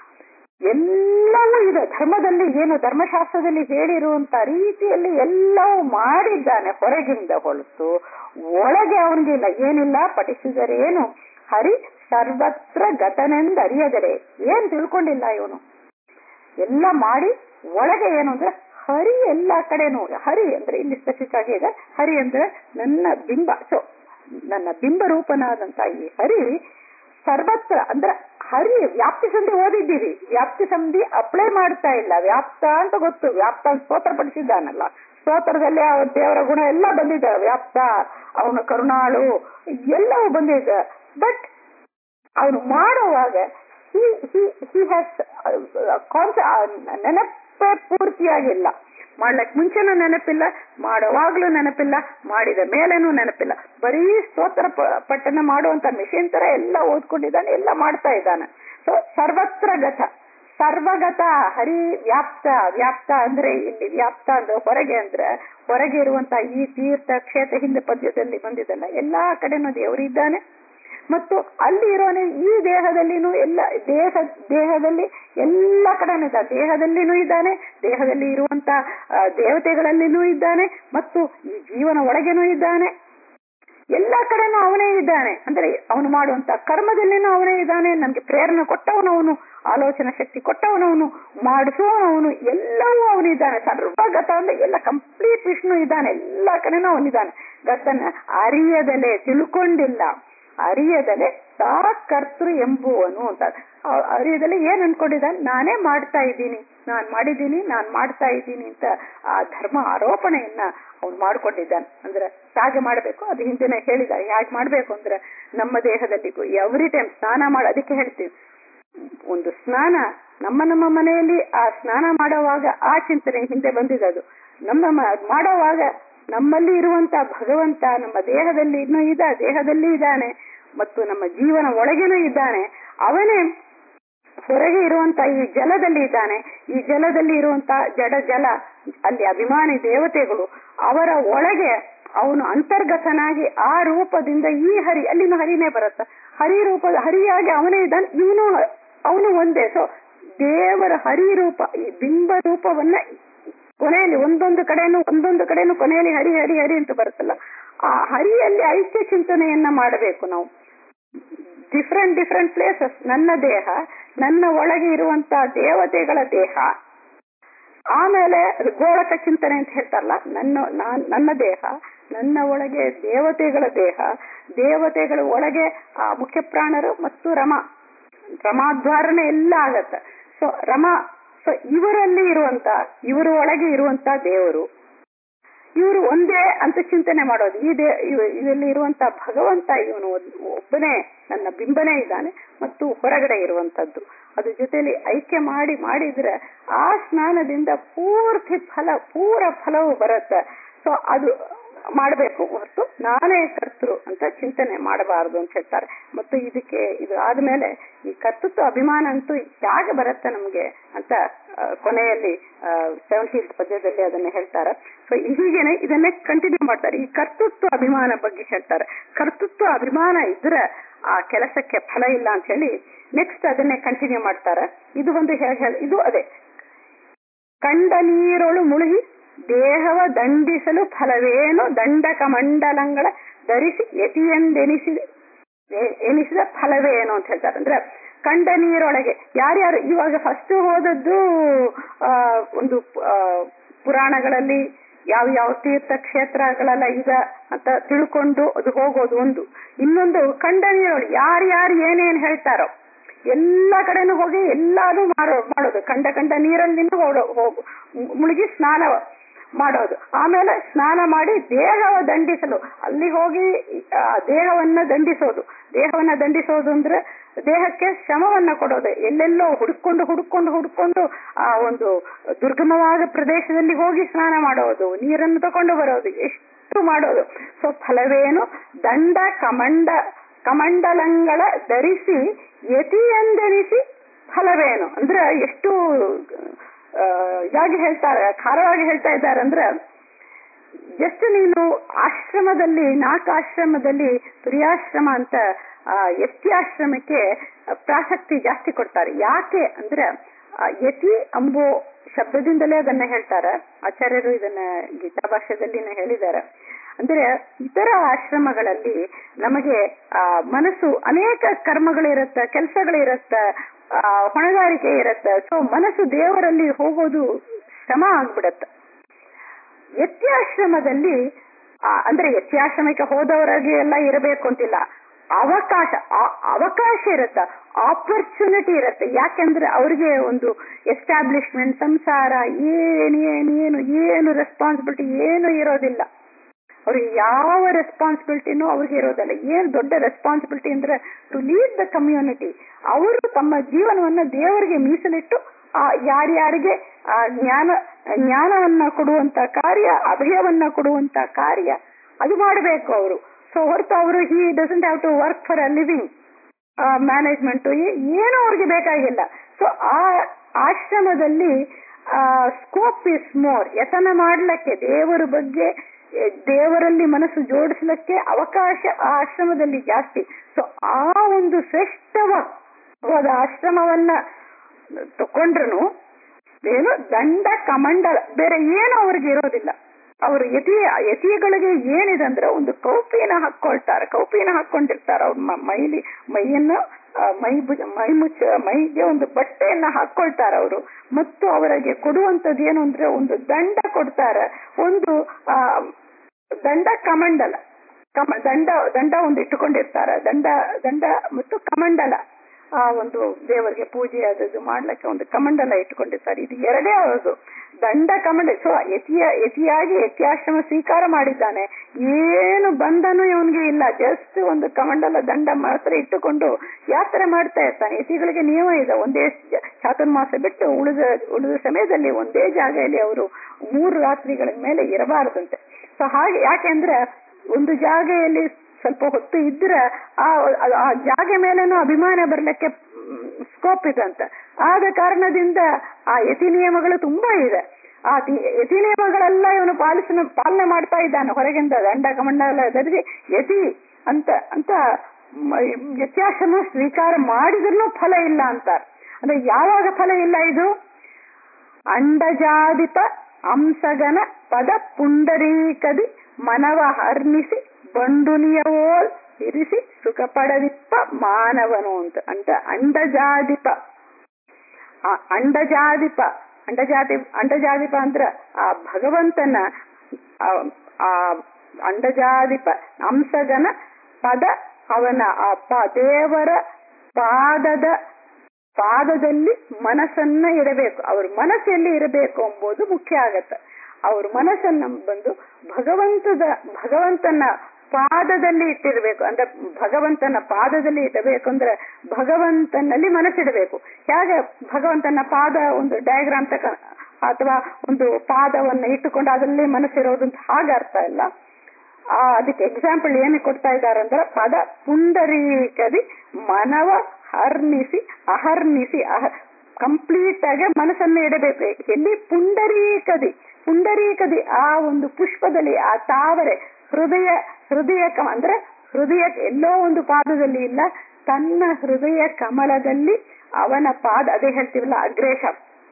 ಎಲ್ಲವೂ ಇದೆ ಧರ್ಮದಲ್ಲಿ ಏನು ಧರ್ಮಶಾಸ್ತ್ರದಲ್ಲಿ ಹೇಳಿರುವಂತ ರೀತಿಯಲ್ಲಿ ಎಲ್ಲವೂ ಮಾಡಿದ್ದಾನೆ ಹೊರಗಿಂದ ಹೊರತು ಒಳಗೆ ಅವನಿಗಿಲ್ಲ ಏನಿಲ್ಲ ಪಠಿಸಿದರೇನು ಹರಿ ಸರ್ವತ್ರ ಗತನೆಂದ ಅರಿಯದರೆ ಏನ್ ತಿಳ್ಕೊಂಡಿಲ್ಲ ಇವನು ಎಲ್ಲ ಮಾಡಿ ಒಳಗೆ ಏನು ಅಂದ್ರೆ ಹರಿ ಎಲ್ಲಾ ಕಡೆನೂ ಹರಿ ಅಂದ್ರೆ ಇಲ್ಲಿ ಸ್ಪೆಸಿಫಿಕ್ ಆಗಿ ಇದೆ ಹರಿ ಅಂದ್ರೆ ನನ್ನ ಬಿಂಬ ಸೊ ನನ್ನ ಬಿಂಬ ರೂಪನಾದಂತ ಈ ಹರಿ ಸರ್ವತ್ರ ಅಂದ್ರೆ ಹರಿ ವ್ಯಾಪ್ತಿ ಸಂಧಿ ಓದಿದ್ದೀವಿ ವ್ಯಾಪ್ತಿ ಸಂಧಿ ಅಪ್ಲೈ ಮಾಡ್ತಾ ಇಲ್ಲ ವ್ಯಾಪ್ತ ಅಂತ ಗೊತ್ತು ವ್ಯಾಪ್ತ ಅಂತ ಸ್ತೋತ್ರ ಪಡಿಸಿದ್ದಾನಲ್ಲ ಸ್ತೋತ್ರದಲ್ಲಿ ಆ ದೇವರ ಗುಣ ಎಲ್ಲ ಬಂದಿದೆ ವ್ಯಾಪ್ತ ಅವನ ಕರುಣಾಳು ಎಲ್ಲವೂ ಬಂದಿದೆ ಬಟ್ ಅವನು ಮಾಡುವಾಗ ಹಿ ಹ್ಯಾಸ್ ನೆನಪೇ ಪೂರ್ತಿಯಾಗಿಲ್ಲ ಮಾಡ್ಲಕ್ ಮುಂಚೆನೂ ನೆನಪಿಲ್ಲ ಮಾಡುವಾಗ್ಲೂ ನೆನಪಿಲ್ಲ ಮಾಡಿದ ಮೇಲೇನೂ ನೆನಪಿಲ್ಲ ಬರೀ ಸ್ತೋತ್ರ ಪ- ಪಠನ ಮಾಡುವಂತ ಮಿಷಿನ್ ತರ ಎಲ್ಲ ಓದ್ಕೊಂಡಿದ್ದಾನೆ ಎಲ್ಲ ಮಾಡ್ತಾ ಇದ್ದಾನೆ ಸೊ ಸರ್ವತ್ರ ಗತ ಸರ್ವಗತ ಹರಿ ವ್ಯಾಪ್ತ ವ್ಯಾಪ್ತ ಅಂದ್ರೆ ಇಲ್ಲಿ ವ್ಯಾಪ್ತ ಅಂದ್ರೆ ಹೊರಗೆ ಅಂದ್ರೆ ಹೊರಗೆ ಇರುವಂತ ಈ ತೀರ್ಥ ಕ್ಷೇತ್ರ ಹಿಂದೆ ಪದ್ಯದಲ್ಲಿ ಬಂದಿದ್ದಲ್ಲ ಎಲ್ಲಾ ಕಡೆನೂ ದೇವರಿದ್ದಾನೆ ಮತ್ತು ಅಲ್ಲಿ ಇರೋನೆ ಈ ದೇಹದಲ್ಲಿನೂ ಎಲ್ಲ ದೇಹ ದೇಹದಲ್ಲಿ ಎಲ್ಲ ಕಡೆನೂ ಇದ್ದಾನೆ ದೇಹದಲ್ಲಿನೂ ಇದ್ದಾನೆ ದೇಹದಲ್ಲಿ ಇರುವಂತ ಆ, ದೇವತೆಗಳಲ್ಲಿನೂ ಇದ್ದಾನೆ ಮತ್ತು ಈ ಜೀವನ ಒಳಗೇನೂ ಇದ್ದಾನೆ ಎಲ್ಲ ಕಡೆನೂ ಅವನೇ ಇದ್ದಾನೆ ಅಂದ್ರೆ ಅವನು ಮಾಡುವಂತ ಕರ್ಮದಲ್ಲಿನೂ ಅವನೇ ಇದ್ದಾನೆ ನಮ್ಗೆ ಪ್ರೇರಣೆ ಕೊಟ್ಟವನು ಅವನು ಆಲೋಚನಾ ಶಕ್ತಿ ಕೊಟ್ಟವನು ಅವನು ಮಾಡಿಸುವವನು ಎಲ್ಲವೂ ಅವನಿದ್ದಾನೆ ಸರ್ವಗತ ಅಂದ್ರೆ ಎಲ್ಲ ಕಂಪ್ಲೀಟ್ ವಿಷ್ಣು ಇದ್ದಾನೆ ಎಲ್ಲ ಕಡೆನೂ ಅವನಿದ್ದಾನೆ ಗತನ ಅರಿಯದಲೆ ತಿಳ್ಕೊಂಡಿಲ್ಲ ಅರಿಯದಲೆ ತಾ ಕರ್ತೃ ಎಂಬುವನು ಅಂತ ಆ- ಅರಿಯದಲೆ ಏನ್ ಅನ್ಕೊಂಡಿದ್ದಾನೆ ನಾನೇ ಮಾಡ್ತಾ ಇದ್ದೀನಿ ನಾನ್ ಮಾಡಿದ್ದೀನಿ ನಾನ್ ಮಾಡ್ತಾ ಇದ್ದೀನಿ ಅಂತ ಆ ಧರ್ಮ ಆರೋಪಣೆಯನ್ನ ಅವ್ನು ಮಾಡ್ಕೊಂಡಿದ್ದಾನೆ ಅಂದ್ರೆ ಹಾಗೆ ಮಾಡ್ಬೇಕು ಅದು ಹಿಂದೆನೆ ಹೇಳಿದ ಹೇಗೆ ಮಾಡ್ಬೇಕು ಅಂದ್ರೆ ನಮ್ಮ ದೇಹದಲ್ಲಿ ಎವ್ರಿ ಟೈಮ್ ಸ್ನಾನ ಮಾಡ ಅದಕ್ಕೆ ಹೇಳ್ತೀವಿ ಒಂದು ಸ್ನಾನ ನಮ್ಮ ನಮ್ಮ ಮನೆಯಲ್ಲಿ ಆ ಸ್ನಾನ ಮಾಡುವಾಗ ಆ ಚಿಂತನೆ ಹಿಂದೆ ಬಂದಿದೆ ಅದು ನಮ್ಮ ಮ- ಮಾಡುವಾಗ ನಮ್ಮಲ್ಲಿ ಇರುವಂತ ಭಗವಂತ ನಮ್ಮ ದೇಹದಲ್ಲಿ ಇನ್ನೂ ಇದ ದೇಹದಲ್ಲಿ ಇದ್ದಾನೆ ಮತ್ತು ನಮ್ಮ ಜೀವನ ಒಳಗೇನೂ ಇದ್ದಾನೆ ಅವನೇ ಹೊರಗೆ ಇರುವಂತ ಈ ಜಲದಲ್ಲಿ ಇದ್ದಾನೆ ಈ ಜಲದಲ್ಲಿ ಇರುವಂತ ಜಡ ಜಲ ಅಲ್ಲಿ ಅಭಿಮಾನಿ ದೇವತೆಗಳು ಅವರ ಒಳಗೆ ಅವನು ಅಂತರ್ಗತನಾಗಿ ಆ ರೂಪದಿಂದ ಈ ಹರಿ ಅಲ್ಲಿನ ಹರಿನೇ ಬರುತ್ತೆ ಹರಿ ರೂಪದ ಹರಿಯಾಗಿ ಅವನೇ ಇದ್ದಾನೆ ಇವನು ಅವನು ಒಂದೇ ಸೊ ದೇವರ ಹರಿ ರೂಪ ಈ ಬಿಂಬ ರೂಪವನ್ನ ಕೊನೆಯಲ್ಲಿ ಒಂದೊಂದು ಕಡೆನೂ ಒಂದೊಂದು ಕಡೆನೂ ಕೊನೆಯಲ್ಲಿ ಹರಿ ಹರಿ ಹರಿ ಅಂತ ಬರುತ್ತಲ್ಲ ಆ ಹರಿಯಲ್ಲಿ ಐಕ್ಯ ಚಿಂತನೆಯನ್ನ ಮಾಡಬೇಕು ನಾವು ಡಿಫ್ರೆಂಟ್ ಡಿಫ್ರೆಂಟ್ ಪ್ಲೇಸಸ್ ನನ್ನ ದೇಹ ನನ್ನ ಒಳಗೆ ಇರುವಂತ ದೇವತೆಗಳ ದೇಹ ಆಮೇಲೆ ಅದು ಗೋಳಕ ಚಿಂತನೆ ಅಂತ ಹೇಳ್ತಾರಲ್ಲ ನನ್ನ ನಾನ್- ನನ್ನ ದೇಹ ನನ್ನ ಒಳಗೆ ದೇವತೆಗಳ ದೇಹ ದೇವತೆಗಳ ಒಳಗೆ ಆ ಮುಖ್ಯ ಪ್ರಾಣರು ಮತ್ತು ರಮ ರಮಾದ್ವಾರನೆ ಎಲ್ಲ ಆಗತ್ತೆ ಸೊ ರಮ ಸೊ ಇವರಲ್ಲಿ ಇರುವಂತ ಇವರ ಒಳಗೆ ಇರುವಂತ ದೇವರು ಇವರು ಒಂದೇ ಅಂತ ಚಿಂತನೆ ಮಾಡೋದು ಈ ದೇ ಇವ- ಇದರಲ್ಲಿ ಇರುವಂತ ಭಗವಂತ ಇವನು ಒದ್- ಒಬ್ಬನೇ ನನ್ನ ಬಿಂಬನೇ ಇದ್ದಾನೆ ಮತ್ತು ಹೊರಗಡೆ ಇರುವಂತದ್ದು ಅದ್ರ ಜೊತೆಲಿ ಐಕ್ಯ ಮಾಡಿ ಮಾಡಿದ್ರೆ ಆ ಸ್ನಾನದಿಂದ ಪೂರ್ತಿ ಫಲ ಪೂರ ಫಲವು ಬರುತ್ತೆ ಸೊ ಅದು ಮಾಡಬೇಕು ಹೊರತು ನಾನೇ ಕರ್ತೃ ಅಂತ ಚಿಂತನೆ ಮಾಡಬಾರದು ಅಂತ ಹೇಳ್ತಾರೆ ಮತ್ತು ಇದಕ್ಕೆ ಇದು ಆದ್ಮೇಲೆ ಈ ಕರ್ತೃತ್ವ ಅಭಿಮಾನ ಅಂತೂ ಹೇಗೆ ಬರುತ್ತೆ ನಮ್ಗೆ ಅಂತ ಆ, ಕೊನೆಯಲ್ಲಿ ಸೆವೆನ್ ಹೀಲ್ಸ್ ಪದ್ಯದಲ್ಲಿ ಅದನ್ನ ಹೇಳ್ತಾರೆ ಸೊ ಹೀಗೇನೆ ಇದನ್ನೇ ಕಂಟಿನ್ಯೂ ಮಾಡ್ತಾರೆ ಈ ಕರ್ತೃತ್ವ ಅಭಿಮಾನ ಬಗ್ಗೆ ಹೇಳ್ತಾರೆ ಕರ್ತೃತ್ವ ಅಭಿಮಾನ ಇದ್ರೆ ಆ ಕೆಲಸಕ್ಕೆ ಫಲ ಇಲ್ಲ ಅಂತ ಹೇಳಿ ನೆಕ್ಸ್ಟ್ ಅದನ್ನೇ ಕಂಟಿನ್ಯೂ ಮಾಡ್ತಾರೆ ಇದು ಒಂದು ಹೇಗೆ ಹೇಳಿ ಇದು ಅದೇ ಕಂಡ ನೀರೊಳು ಮುಳುಗಿ ದೇಹವ ದಂಡಿಸಲು ಫಲವೇನು ದಂಡಕ ಮಂಡಲಗಳ ಧರಿಸಿ ಯತಿಯೆಂದೆನಿಸಿ ಎ- ಎನಿಸಿದ ಫಲವೇನು ಅಂತ ಹೇಳ್ತಾರೆ ಅಂದ್ರೆ ಕಂಡ ನೀರೊಳಗೆ ಯಾರ್ಯಾರು ಇವಾಗ ಫಸ್ಟ್ ಹೋದದ್ದು ಆ, ಒಂದು ಆ, ಪುರಾಣಗಳಲ್ಲಿ ಯಾವ ಯಾವ ತೀರ್ಥ ಕ್ಷೇತ್ರಗಳೆಲ್ಲ ಇದೆ ಅಂತ ತಿಳ್ಕೊಂಡು ಅದು ಹೋಗೋದು ಒಂದು ಇನ್ನೊಂದು ಕಂಡ ನೀರೊಳಗೆ ಯಾರ್ಯಾರು ಏನೇನ್ ಹೇಳ್ತಾರೋ ಎಲ್ಲ ಕಡೆನೂ ಹೋಗಿ ಎಲ್ಲಾನು ಮಾಡೋ ಮಾಡೋದು ಕಂಡ ಕಂಡ ನೀರಲ್ಲಿ ಹೋಗೋ ಹೋಗು ಮುಳುಗಿ ಸ್ನಾನ ಮಾಡೋದು ಆಮೇಲೆ ಸ್ನಾನ ಮಾಡಿ ದೇಹವ ದಂಡಿಸಲು ಅಲ್ಲಿ ಹೋಗಿ ಆ ದೇಹವನ್ನ ದಂಡಿಸೋದು ದೇಹವನ್ನ ದಂಡಿಸೋದು ಅಂದ್ರೆ ದೇಹಕ್ಕೆ ಶ್ರಮವನ್ನ ಕೊಡೋದು ಎಲ್ಲೆಲ್ಲೋ ಹುಡುಕೊಂಡು ಹುಡುಕೊಂಡು ಹುಡುಕೊಂಡು ಆ ಒಂದು ದುರ್ಗಮವಾದ ಪ್ರದೇಶದಲ್ಲಿ ಹೋಗಿ ಸ್ನಾನ ಮಾಡೋದು ನೀರನ್ನು ತಕೊಂಡು ಬರೋದು ಎಷ್ಟು ಮಾಡೋದು ಸೊ ಫಲವೇನು ದಂಡ ಕಮಂಡ ಕಮಂಡಲಂಗಳ ಧರಿಸಿ ಯತಿಯೆಂದೆನಿಸಿ ಫಲವೇನು ಅಂದ್ರೆ ಎಷ್ಟು ಆ, ಇದಾಗಿ ಹೇಳ್ತಾರೆ ಖಾರವಾಗಿ ಹೇಳ್ತಾ ಇದ್ದಾರೆ ಅಂದ್ರೆ ಜಸ್ಟ್ ನೀನು ಆಶ್ರಮದಲ್ಲಿ ನಾಲ್ಕು ಆಶ್ರಮದಲ್ಲಿ ತುರ್ಯಾಶ್ರಮ ಅಂತ ಆ, ಯತ್ಯಾಶ್ರಮಕ್ಕೆ ಪ್ರಾಸಕ್ತಿ ಜಾಸ್ತಿ ಕೊಡ್ತಾರೆ ಯಾಕೆ ಅಂದ್ರೆ ಆ, ಯತಿ ಅಂಬೋ ಶಬ್ದದಿಂದಲೇ ಅದನ್ನ ಹೇಳ್ತಾರೆ ಆಚಾರ್ಯರು ಇದನ್ನ ಗೀತಾ ಭಾಷೆದಲ್ಲಿನೇ ಹೇಳಿದ್ದಾರೆ ಅಂದ್ರೆ ಇತರ ಆಶ್ರಮಗಳಲ್ಲಿ ನಮಗೆ ಆ ಮನಸ್ಸು ಅನೇಕ ಕರ್ಮಗಳಿರುತ್ತೆ ಕೆಲಸಗಳಿರುತ್ತೆ ಆ ಹೊಣೆಗಾರಿಕೆ ಇರುತ್ತೆ ಸೊ ಮನಸ್ಸು ದೇವರಲ್ಲಿ ಹೋಗೋದು ಶ್ರಮ ಆಗ್ಬಿಡತ್ತೆ ಯತ್ಯಾಶ್ರಮದಲ್ಲಿ ಆ, ಅಂದ್ರೆ ಯತ್ಯಾಶ್ರಮಕ್ಕೆ ಹೋದವರಿಗೆ ಎಲ್ಲ ಇರಬೇಕು ಅಂತಿಲ್ಲ ಅವಕಾಶ ಆ- ಅವಕಾಶ ಇರುತ್ತೆ ಆಪರ್ಚುನಿಟಿ ಇರುತ್ತೆ ಯಾಕೆಂದ್ರೆ ಅವ್ರಿಗೆ ಒಂದು ಎಸ್ಟಾಬ್ಲಿಷ್ಮೆಂಟ್ ಸಂಸಾರ ಏನು ಏನು ಏನು ಏನು ರೆಸ್ಪಾನ್ಸಿಬಿಲಿಟಿ ಏನು ಇರೋದಿಲ್ಲ ಅವ್ರಿಗೆ ಯಾವ ರೆಸ್ಪಾನ್ಸಿಬಿಲಿಟಿನೂ ಅವ್ರಿಗೆ ಇರೋದಿಲ್ಲ ಏನ್ ದೊಡ್ಡ ರೆಸ್ಪಾನ್ಸಿಬಿಲಿಟಿ ಅಂದ್ರೆ ಟು ಲೀಡ್ ದ ಕಮ್ಯುನಿಟಿ ಅವರು ತಮ್ಮ ಜೀವನವನ್ನ ದೇವರಿಗೆ ಮೀಸಲಿಟ್ಟು ಆ ಯಾರ್ಯಾರಿಗೆ ಆ ಜ್ಞಾನ ಜ್ಞಾನವನ್ನ ಕೊಡುವಂತ ಕಾರ್ಯ ಅಭಯವನ್ನ ಕೊಡುವಂತ ಕಾರ್ಯ ಅದು ಮಾಡಬೇಕು ಅವರು ಸೊ ಹೊರತು ಅವರು he doesn't have to work for a living management ಏನು ಅವ್ರಿಗೆ ಬೇಕಾಗಿಲ್ಲ ಸೊ ಆ ಆಶ್ರಮದಲ್ಲಿ ಸ್ಕೋಪ್ ಇಸ್ ಮೋರ್ ಯತನ ಮಾಡ್ಲಿಕ್ಕೆ ದೇವರ ಬಗ್ಗೆ ಎ, ದೇವರಲ್ಲಿ ಮನಸ್ಸು ಜೋಡಿಸ್ಲಿಕ್ಕೆ ಅವಕಾಶ ಆ ಆಶ್ರಮದಲ್ಲಿ ಜಾಸ್ತಿ ಸೊ ಆ ಒಂದು ಶ್ರೇಷ್ಠವಾದ ಆಶ್ರಮವನ್ನ ತಕೊಂಡ್ರು ಏನು ದಂಡ ಕಮಂಡಲ ಬೇರೆ ಏನು ಅವ್ರಿಗೆ ಇರೋದಿಲ್ಲ ಅವರು ಯತಿ ಯತಿಗಳಿಗೆ ಏನಿದೆ ಅಂದ್ರೆ ಒಂದು ಕೌಪಿನ ಹಾಕೊಳ್ತಾರೆ ಕೌಪಿನ ಹಾಕೊಂಡಿರ್ತಾರೆ ಅವ್ರ ಮ- ಮೈಲಿ ಮೈಯನ್ನ ಆ, ಮೈ ಭುಜ ಮೈ ಮುಚ್ಚ ಮೈಗೆ ಒಂದು ಬಟ್ಟೆಯನ್ನ ಹಾಕೊಳ್ತಾರೆ ಅವರು ಮತ್ತು ಅವರಿಗೆ ಕೊಡುವಂತದ್ದು ಏನು ಅಂದ್ರೆ ಒಂದು ದಂಡ ಕೊಡ್ತಾರೆ ಒಂದು ಆ ದಂಡ ಕಮಂಡಲ ಕಮ ದಂಡ ದಂಡ ಒಂದು ಇಟ್ಟುಕೊಂಡಿರ್ತಾರೆ ದಂಡ ದಂಡ ಮತ್ತು ಕಮಂಡಲ ಆ ಒಂದು ದೇವರಿಗೆ ಪೂಜೆ ಅದದು ಮಾಡ್ಲಿಕ್ಕೆ ಒಂದು ಕಮಂಡಲ ಇಟ್ಕೊಂಡಿರ್ತಾರೆ ಇದು ಎರಡೇ ಅವ್ರದ್ದು ದಂಡ ಕಮಂಡ ಸೊ ಯತಿಯ ಯತಿಯಾಗಿ ಯತ್ಯಾಶ್ರಮ ಸ್ವೀಕಾರ ಮಾಡಿದ್ದಾನೆ ಏನು ಬಂಧನೂ ಇವನ್ಗೆ ಇಲ್ಲ ಜಸ್ಟ್ ಒಂದು ಕಮಂಡಲ ದಂಡ ಮಾತ್ರ ಇಟ್ಟುಕೊಂಡು ಯಾತ್ರೆ ಮಾಡ್ತಾ ಇರ್ತಾನೆ ಯತಿಗಳಿಗೆ ನಿಯಮ ಇದೆ ಒಂದೇ ಜ- ಚಾತುರ್ಮಾಸ ಬಿಟ್ಟು ಉಳಿದ ಉಳಿದ ಸಮಯದಲ್ಲಿ ಒಂದೇ ಜಾಗೆಯಲ್ಲಿ ಅವರು ಮೂರು ರಾತ್ರಿಗಳ ಮೇಲೆ ಇರಬಾರದಂತೆ ಸೊ ಹಾಗೆ ಯಾಕೆಂದ್ರೆ ಒಂದು ಜಾಗೆಯಲ್ಲಿ ಸ್ವಲ್ಪ ಹೊತ್ತು ಇದ್ರೆ ಆ ಆ ಜಾಗೆ ಮೇಲೇನೂ ಅಭಿಮಾನ ಬರ್ಲಿಕ್ಕೆ ಸ್ಕೋಪ್ ಇದೆ ಅಂತ ಆದ ಕಾರಣದಿಂದ ಆ ಯತಿ ನಿಯಮಗಳು ತುಂಬಾ ಇದೆ ಆ ತಿ- ಯತಿ ನಿಯಮಗಳೆಲ್ಲ ಇವನು ಪಾಲಿಸ ಪಾಲನೆ ಮಾಡ್ತಾ ಇದ್ದಾನೆ ಹೊರಗಿಂದ ದಂಡ ಕಮಂಡಲ ಧರಿಸಿ ಯತಿ ಅಂತ ಅಂತ ಮ- ವ್ಯತ್ಯಾಸನ ಸ್ವೀಕಾರ ಮಾಡಿದ್ರೂ ಫಲ ಇಲ್ಲ ಅಂತಾರೆ ಅಂದ್ರೆ ಯಾವಾಗ ಫಲ ಇಲ್ಲ ಇದು ಅಂಡಜಾದಿತ ಅಂಸಗನ ಪದ ಪುಂಡರೀಕದಿ ಮನವ ಹರ್ನಿಸಿ ಬಂಡುನಿಯವೋಲ್ ಇರಿಸಿ ಸುಖ ಪಡದಿಪ್ಪ ಮಾನವನು ಅಂತ ಅಂತ ಅಂಡಜಾದಿಪ ಆ ಅಂಡಜಾದಿಪ ಅಂಡಜಾತಿ ಅಂಡಜಾದಿಪ ಅಂದ್ರ ಆ ಭಗವಂತನ ಆ- ಆ ಅಂಡಜಾದಿಪ ಅಂಸಗನ ಪದ ಅವನ ಆ ಪ- ದೇವರ ಪಾದದ ಪಾದದಲ್ಲಿ ಮನಸ್ಸನ್ನ ಇಡಬೇಕು ಅವ್ರ ಮನಸ್ಸು ಎಲ್ಲಿ ಇರಬೇಕು ಎಂಬುದು ಮುಖ್ಯ ಆಗತ್ತೆ ಅವ್ರ ಮನಸ್ಸನ್ನ ಬಂದು ಭಗವಂತದ ಭಗವಂತನ ಪಾದದಲ್ಲಿ ಇಟ್ಟಿರ್ಬೇಕು ಅಂದ್ರೆ ಭಗವಂತನ ಪಾದದಲ್ಲಿ ಇಡಬೇಕು ಅಂದ್ರೆ ಭಗವಂತನಲ್ಲಿ ಮನಸ್ಸಿಡಬೇಕು ಹೇಗೆ ಭಗವಂತನ ಪಾದ ಒಂದು ಡಯಾಗ್ರಾಮ್ ತಕ ಅಥವಾ ಒಂದು ಪಾದವನ್ನ ಇಟ್ಟುಕೊಂಡು ಅದರಲ್ಲಿ ಮನಸ್ಸಿರೋದು ಅಂತ ಹಾಗೆ ಅರ್ಥ ಇಲ್ಲ ಆ ಅದಕ್ಕೆ ಎಕ್ಸಾಂಪಲ್ ಏನು ಕೊಡ್ತಾ ಇದ್ದಾರೆ ಅಂದ್ರೆ ಪದ ಪುಂಡರೀಕದಿ ಮನವ ಹರ್ನಿಸಿ ಅಹರ್ನಿಸಿ ಅಹ ಕಂಪ್ಲೀಟ್ ಆಗಿ ಮನಸ್ಸನ್ನ ಇಡಬೇಕು ಎಲ್ಲಿ ಪುಂಡರೀಕದಿ ಪುಂಡರೀಕದಿ ಆ ಒಂದು ಪುಷ್ಪದಲ್ಲಿ ಆ ತಾವರೆ ಹೃದಯ ಹೃದಯ ಕಮ ಅಂದ್ರೆ ಹೃದಯ ಎಲ್ಲೋ ಒಂದು ಪಾದದಲ್ಲಿ ಇಲ್ಲ ತನ್ನ ಹೃದಯ ಕಮಲದಲ್ಲಿ ಅವನ ಪಾದ ಅದೇ ಹೇಳ್ತೀವಲ್ಲ ಅಗ್ರೇಶ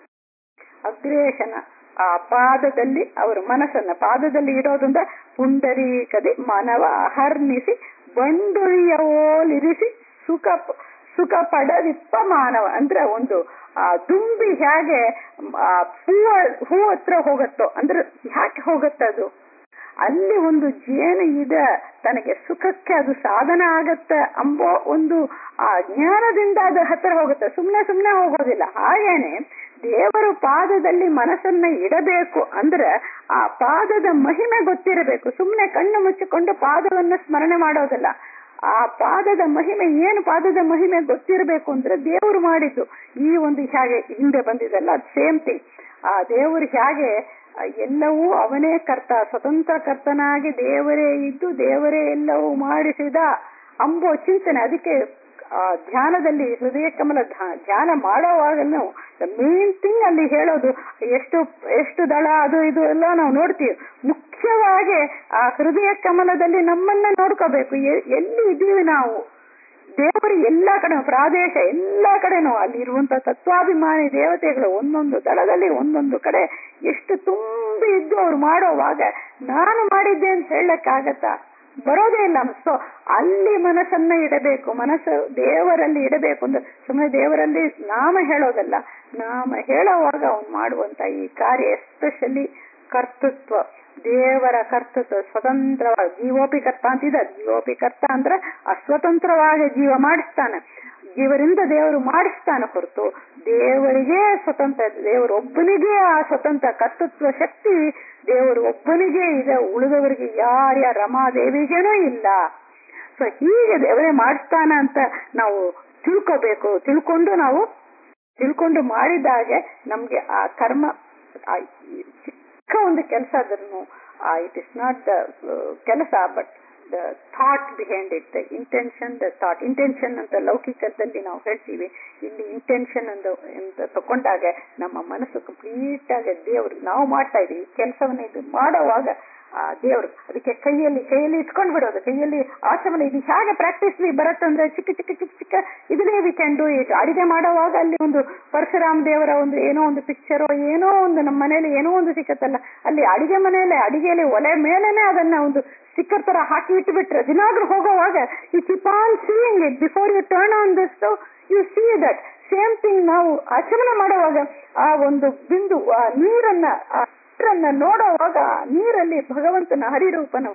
ಅಗ್ರೇಶನ ಆ ಪಾದದಲ್ಲಿ ಅವರು ಮನಸ್ಸನ್ನ ಪಾದದಲ್ಲಿ ಇಡೋದ್ರಿಂದ ಪುಂಡರೀಕದಿ ಮನವ ಅಹರ್ನಿಸಿ ಬಂಡುಳಿಯೋಲಿರಿಸಿ ಸುಖ ಸುಖ ಪಡದಿಪ್ಪ ಮಾನವ ಅಂದ್ರೆ ಒಂದು ಆ ದುಂಬಿ ಹೇಗೆ ಆ ಹೂವ ಹೂ ಹತ್ರ ಹೋಗತ್ತೋ ಅಂದ್ರೆ ಯಾಕೆ ಹೋಗತ್ತದು ಅಲ್ಲಿ ಒಂದು ಜೇನು ಇದೆ ತನಗೆ ಸುಖಕ್ಕೆ ಅದು ಸಾಧನ ಆಗತ್ತೆ ಅಂಬೋ ಒಂದು ಆ ಜ್ಞಾನದಿಂದ ಅದು ಹತ್ತಿರ ಹೋಗುತ್ತೆ ಸುಮ್ನೆ ಸುಮ್ನೆ ಹೋಗೋದಿಲ್ಲ ಹಾಗೇನೆ ದೇವರು ಪಾದದಲ್ಲಿ ಮನಸ್ಸನ್ನ ಇಡಬೇಕು ಅಂದ್ರೆ ಆ ಪಾದದ ಮಹಿಮೆ ಗೊತ್ತಿರಬೇಕು ಸುಮ್ನೆ ಕಣ್ಣು ಮುಚ್ಚಿಕೊಂಡು ಪಾದವನ್ನ ಸ್ಮರಣೆ ಮಾಡೋದಿಲ್ಲ ಆ ಪಾದದ ಮಹಿಮೆ ಏನು ಪಾದದ ಮಹಿಮೆ ಗೊತ್ತಿರಬೇಕು ಅಂದ್ರೆ ದೇವರು ಮಾಡಿದ್ದು ಈ ಒಂದು ಹೇಗೆ ಹಿಂದೆ ಬಂದಿದೆಲ್ಲ ಸೇಮ್ ಥಿಂಗ್ ಆ ದೇವರು ಹೇಗೆ ಆ, ಎಲ್ಲವೂ ಅವನೇ ಕರ್ತ ಸ್ವತಂತ್ರ ಕರ್ತನಾಗಿ ದೇವರೇ ಇದ್ದು ದೇವರೇ ಎಲ್ಲವೂ ಮಾಡಿಸಿದ ಅಂಬೋ ಚಿಂತನೆ ಅದಕ್ಕೆ ಆ ಧ್ಯಾನದಲ್ಲಿ ಹೃದಯ ಕಮಲ ಧ್ಯ- ಧ್ಯಾನ ಮಾಡೋವಾಗಲೂ ಮೇನ್ ಥಿಂಗ್ ಅಲ್ಲಿ ಹೇಳೋದು ಎಷ್ಟು ಎಷ್ಟು ದಳ ಅದು ಇದು ಎಲ್ಲ ನಾವು ನೋಡ್ತೀವಿ ಮುಖ್ಯವಾಗಿ ಆ ಹೃದಯ ಕಮಲದಲ್ಲಿ ನಮ್ಮನ್ನ ನೋಡ್ಕೋಬೇಕು ಎ- ಎಲ್ಲಿ ಇದೀವಿ ನಾವು ದೇವರು ಎಲ್ಲಾ ಕಡೆ ಪ್ರಾದೇಶ ಎಲ್ಲಾ ಕಡೆನೂ ಅಲ್ಲಿ ಇರುವಂತ ತತ್ವಾಭಿಮಾನಿ ದೇವತೆಗಳು ಒಂದೊಂದು ದಳದಲ್ಲಿ ಒಂದೊಂದು ಕಡೆ ಎಷ್ಟು ತುಂಬಿ ಇದ್ದು ಅವ್ರು ಮಾಡೋವಾಗ ನಾನು ಮಾಡಿದ್ದೆ ಅಂತ ಹೇಳಕ್ಕಾಗತ್ತಾ ಬರೋದೇ ಇಲ್ಲ ಸೊ ಅಲ್ಲಿ ಮನಸ್ಸನ್ನ ಇಡಬೇಕು ಮನಸ್ಸು ದೇವರಲ್ಲಿ ಇಡಬೇಕು ಅಂದ್ರೆ ಸುಮ್ಮನೆ ದೇವರಲ್ಲಿ ನಾಮ ಹೇಳೋದಲ್ಲ ನಾಮ ಹೇಳೋವಾಗ ಅವ್ನು ಮಾಡುವಂತ ಈ ಕಾರ್ಯ ಎಸ್ಪೆಷಲಿ ಕರ್ತೃತ್ವ ದೇವರ ಕರ್ತೃತ್ವ ಸ್ವತಂತ್ರವಾಗಿ ಜೀವೋಪಿ ಕರ್ತ ಅಂತಿದೆ ಜೀವೋಪಿ ಕರ್ತ ಅಂದ್ರೆ ಅಸ್ವತಂತ್ರವಾಗಿ ಜೀವ ಮಾಡಿಸ್ತಾನೆ ಜೀವರಿಂದ ದೇವರು ಮಾಡಿಸ್ತಾನೆ ಹೊರತು ದೇವರಿಗೆ ಸ್ವತಂತ್ರ ದೇವರು ಒಬ್ಬನಿಗೆ ಆ ಸ್ವತಂತ್ರ ಕರ್ತೃತ್ವ ಶಕ್ತಿ ದೇವರು ಒಬ್ಬನಿಗೆ ಇದೆ ಉಳಿದವರಿಗೆ ಯಾರ್ಯ ರಮಾದೇವಿಗೇನೂ ಇಲ್ಲ ಸೊ ಹೀಗೆ ದೇವರೇ ಮಾಡಿಸ್ತಾನ ಅಂತ ನಾವು ತಿಳ್ಕೋಬೇಕು ತಿಳ್ಕೊಂಡು ನಾವು ತಿಳ್ಕೊಂಡು ಮಾಡಿದಾಗೆ ನಮ್ಗೆ ಆ ಕರ್ಮ ಆ ಚಿಕ್ಕ ಒಂದು ಕೆಲಸ ಅದನ್ನು ಇಟ್ ಇಸ್ ನಾಟ್ ದ ಕೆಲಸ but the thought behind it the intention the thought intention ಅಂತ ಲೌಕಿಕದಲ್ಲಿ ನಾವು ಹೇಳ್ತೀವಿ ಇಲ್ಲಿ ಇಂಟೆನ್ಷನ್ ಅಂತ ಅಂತ ತಕೊಂಡಾಗ ನಮ್ಮ ಮನಸ್ಸು ಕಂಪ್ಲೀಟ್ ಆಗಿ ದೇವ್ರು ನಾವು ಮಾಡ್ತಾ ಇದೀವಿ ಕೆಲಸವನ್ನ ಇದು ಮಾಡುವಾಗ ಆ ದೇವ್ರು ಅದಕ್ಕೆ ಕೈಯಲ್ಲಿ ಕೈಯಲ್ಲಿ ಇಟ್ಕೊಂಡ್ ಬಿಡೋದು ಕೈಯಲ್ಲಿ ಆಚಮನ ಇದು ಹೇಗೆ ಪ್ರಾಕ್ಟೀಸ್ ಬರುತ್ತಂದ್ರೆ ಚಿಕ್ಕ ಚಿಕ್ಕ ಚಿಕ್ಕ ಚಿಕ್ಕ ಇದನ್ನೇ ವಿ ಕ್ಯಾನ್ ಡೂ ಇಟ್ ಅಡಿಗೆ ಮಾಡುವಾಗ ಅಲ್ಲಿ ಒಂದು ಪರಶುರಾಮ್ ದೇವರ ಒಂದು ಏನೋ ಒಂದು ಪಿಕ್ಚರೋ ಏನೋ ಒಂದು ನಮ್ಮ ಮನೇಲಿ ಏನೋ ಒಂದು ಸಿಕ್ಕತ್ತಲ್ಲ ಅಲ್ಲಿ ಅಡಿಗೆ ಮನೆಯಲ್ಲೇ ಅಡಿಗೆಯಲ್ಲಿ ಒಲೆ ಮೇಲೇನೆ ಅದನ್ನ ಒಂದು ಸ್ಟಿಕ್ಕರ್ ತರ ಹಾಕಿ ಇಟ್ಬಿಟ್ರೆ ದಿನಾಗ್ಲೂ ಹೋಗೋವಾಗ you keep on seeing it before you turn on this you see that same thing ನಾವು ಆಚಮನ ಮಾಡುವಾಗ ಆ ಒಂದು ಬಿಂದು ಆ ನೀರನ್ನ ಆ ನೀರನ್ನ ನೋಡುವಾಗ ನೀರಲ್ಲಿ ಭಗವಂತನ ಹರಿರೂಪನ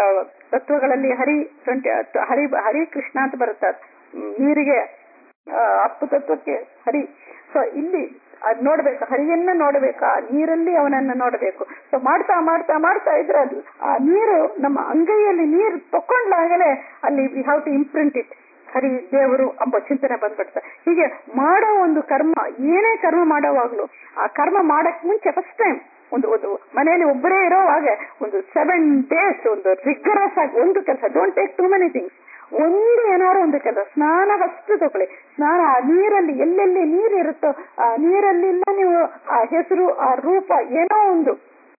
ತತ್ವಗಳಲ್ಲಿ ಹರಿ ಟ್ವೆಂಟಿ ಹರಿ ಹರಿ ಕೃಷ್ಣ ಅಂತ ಬರುತ್ತೆ ನೀರಿಗೆ ಅಪ್ಪು ತತ್ವಕ್ಕೆ ಹರಿ ಸೊ ಇಲ್ಲಿ ಅದ್ ನೋಡ್ಬೇಕು ಹರಿಯನ್ನ ನೋಡ್ಬೇಕು ಆ ನೀರಲ್ಲಿ ಅವನನ್ನ ನೋಡಬೇಕು ಸೊ ಮಾಡ್ತಾ ಮಾಡ್ತಾ ಮಾಡ್ತಾ ಇದ್ರೆ ಅದು ಆ ನೀರು ನಮ್ಮ ಅಂಗೈಯಲ್ಲಿ ನೀರು ತಕೊಂಡ್ಲಾಗಲೇ ಅಲ್ಲಿ we have to imprint it Hari ದೇವರು ಎಂಬ ಚಿಂತನೆ ಬಂದ್ಬಿಡ್ತಾರೆ ಹೀಗೆ ಮಾಡೋ ಒಂದು ಕರ್ಮ ಏನೇ ಕರ್ಮ ಮಾಡೋವಾಗ್ಲು ಆ ಕರ್ಮ ಮಾಡಕ್ ಮುಂಚೆ ಫಸ್ಟ್ ಟೈಮ್ ಒಂದು ಒಂದು ಮನೆಯಲ್ಲಿ ಒಬ್ಬರೇ ಇರೋವಾಗ ಒಂದು ಸೆವೆನ್ ಡೇಸ್ ಒಂದು ರಿಗರಸ್ ಆಗಿ ಒಂದು ಕೆಲಸ don't take too many things ಒಂದು ಏನಾದ್ರು ಒಂದು ಕೆಲಸ ಸ್ನಾನ ಫಸ್ಟ್ ತಗೊಳ್ಳಿ ಸ್ನಾನ ಆ ನೀರಲ್ಲಿ ಎಲ್ಲೆಲ್ಲಿ ನೀರು ಇರುತ್ತೋ ಆ ನೀರಲ್ಲಿಲ್ಲ ನೀವು ಆ ಹೆಸರು ಆ ರೂಪ ಏನೋ ಒಂದು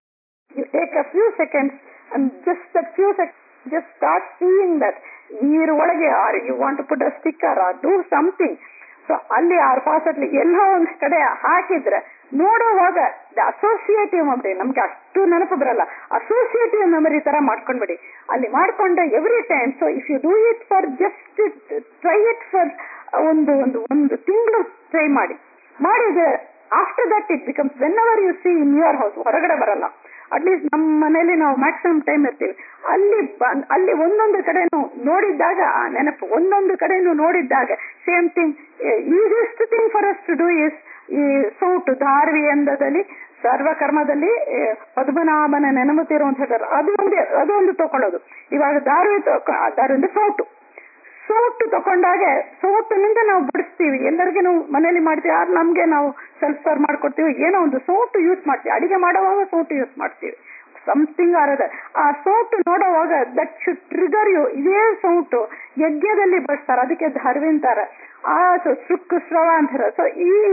you take a few seconds and just a few second just start seeing that ನೀರು ಒಳಗೆ or you want put a sticker or do something so ಅಲ್ಲಿ ಆರ್ ಫಾಸಟ್ಲಿ ಎಲ್ಲೋ ಒಂದ್ ಕಡೆ ಹಾಕಿದ್ರೆ ನೋಡುವಾಗ ಅಸೋಸಿಯೇಟಿವ್ ಮೆಮರಿ ನಮ್ಗೆ ಅಷ್ಟು ನೆನಪು ಬರಲ್ಲ ಅಸೋಸಿಯೇಟಿವ್ ಮೆಮರಿ ತರ ಮಾಡ್ಕೊಂಡ್ಬಿಡಿ ಅಲ್ಲಿ ಮಾಡ್ಕೊಂಡ every time so if you do it for just try it for ಒಂದು ಒಂದು ಒಂದು ತಿಂಗಳು ಟ್ರೈ ಮಾಡಿ ಮಾಡಿದ್ರೆ after that it becomes when our you see in your house ಹೊರಗಡೆ ಬರಲ್ಲ ಅಟ್ಲೀಸ್ಟ್ ನಮ್ಮ ಮನೇಲಿ ನಾವು ಮ್ಯಾಕ್ಸಿಮಮ್ ಟೈಮ್ ಇರ್ತೀವಿ ಅಲ್ಲಿ ಅಲ್ಲಿ ಒಂದೊಂದು ಕಡೆನು ನೋಡಿದ್ದಾಗ ಆ ನೆನಪು ಒಂದೊಂದು ಕಡೆನು ನೋಡಿದ್ದಾಗ same thing easiest thing for us to do is ಈ ಸೌಟು ಧಾರ್ವಿ ಎಂದದಲ್ಲಿ ಸರ್ವಕರ್ಮದಲ್ಲಿ ಪದ್ಮನಾಭನ ನೆನಮುತ್ತಿರು ಅಂತ ಹೇಳ್ತಾರೆ ಅದು ಒಂದು ಅದು ಒಂದು ತಕೊಳ್ಳೋದು ಇವಾಗ ದಾರಿ ದಾರಿ ಅಂದ್ರೆ ಸೌಟು ಸೋಟು ತಕೊಂಡಾಗೆ ಸೋಟಿನಿಂದ ನಾವು ಬಿಡಿಸ್ತೀವಿ ಎಲ್ಲರಿಗೂ ನಾವು ಮನೇಲಿ ಮಾಡ್ತೀವಿ ಯಾರು ನಮ್ಗೆ ನಾವು ಸೆಲ್ಫ್ ಸರ್ವ್ ಮಾಡ್ಕೊಡ್ತೀವಿ ಏನೋ ಒಂದು ಸೋಟು ಯೂಸ್ ಮಾಡ್ತೀವಿ ಅಡಿಗೆ ಮಾಡುವಾಗ ಸೋಟು ಯೂಸ್ ಮಾಡ್ತೀವಿ ಸಮಥಿಂಗ್ ಆರದ ಆ ಸೋಟು ನೋಡುವಾಗ ದಟ್ ಶುಡ್ ಟ್ರಿಗರ್ ಯು ಇದೇ ಸೌಟು ಯಜ್ಞದಲ್ಲಿ ಬಳಸ್ತಾರೆ ಅದಕ್ಕೆ ಧರ್ವಿಂತಾರೆ ಆ ಸುಕ್ಕು ಸ್ರವ ಅಂತಾರೆ ಸೊ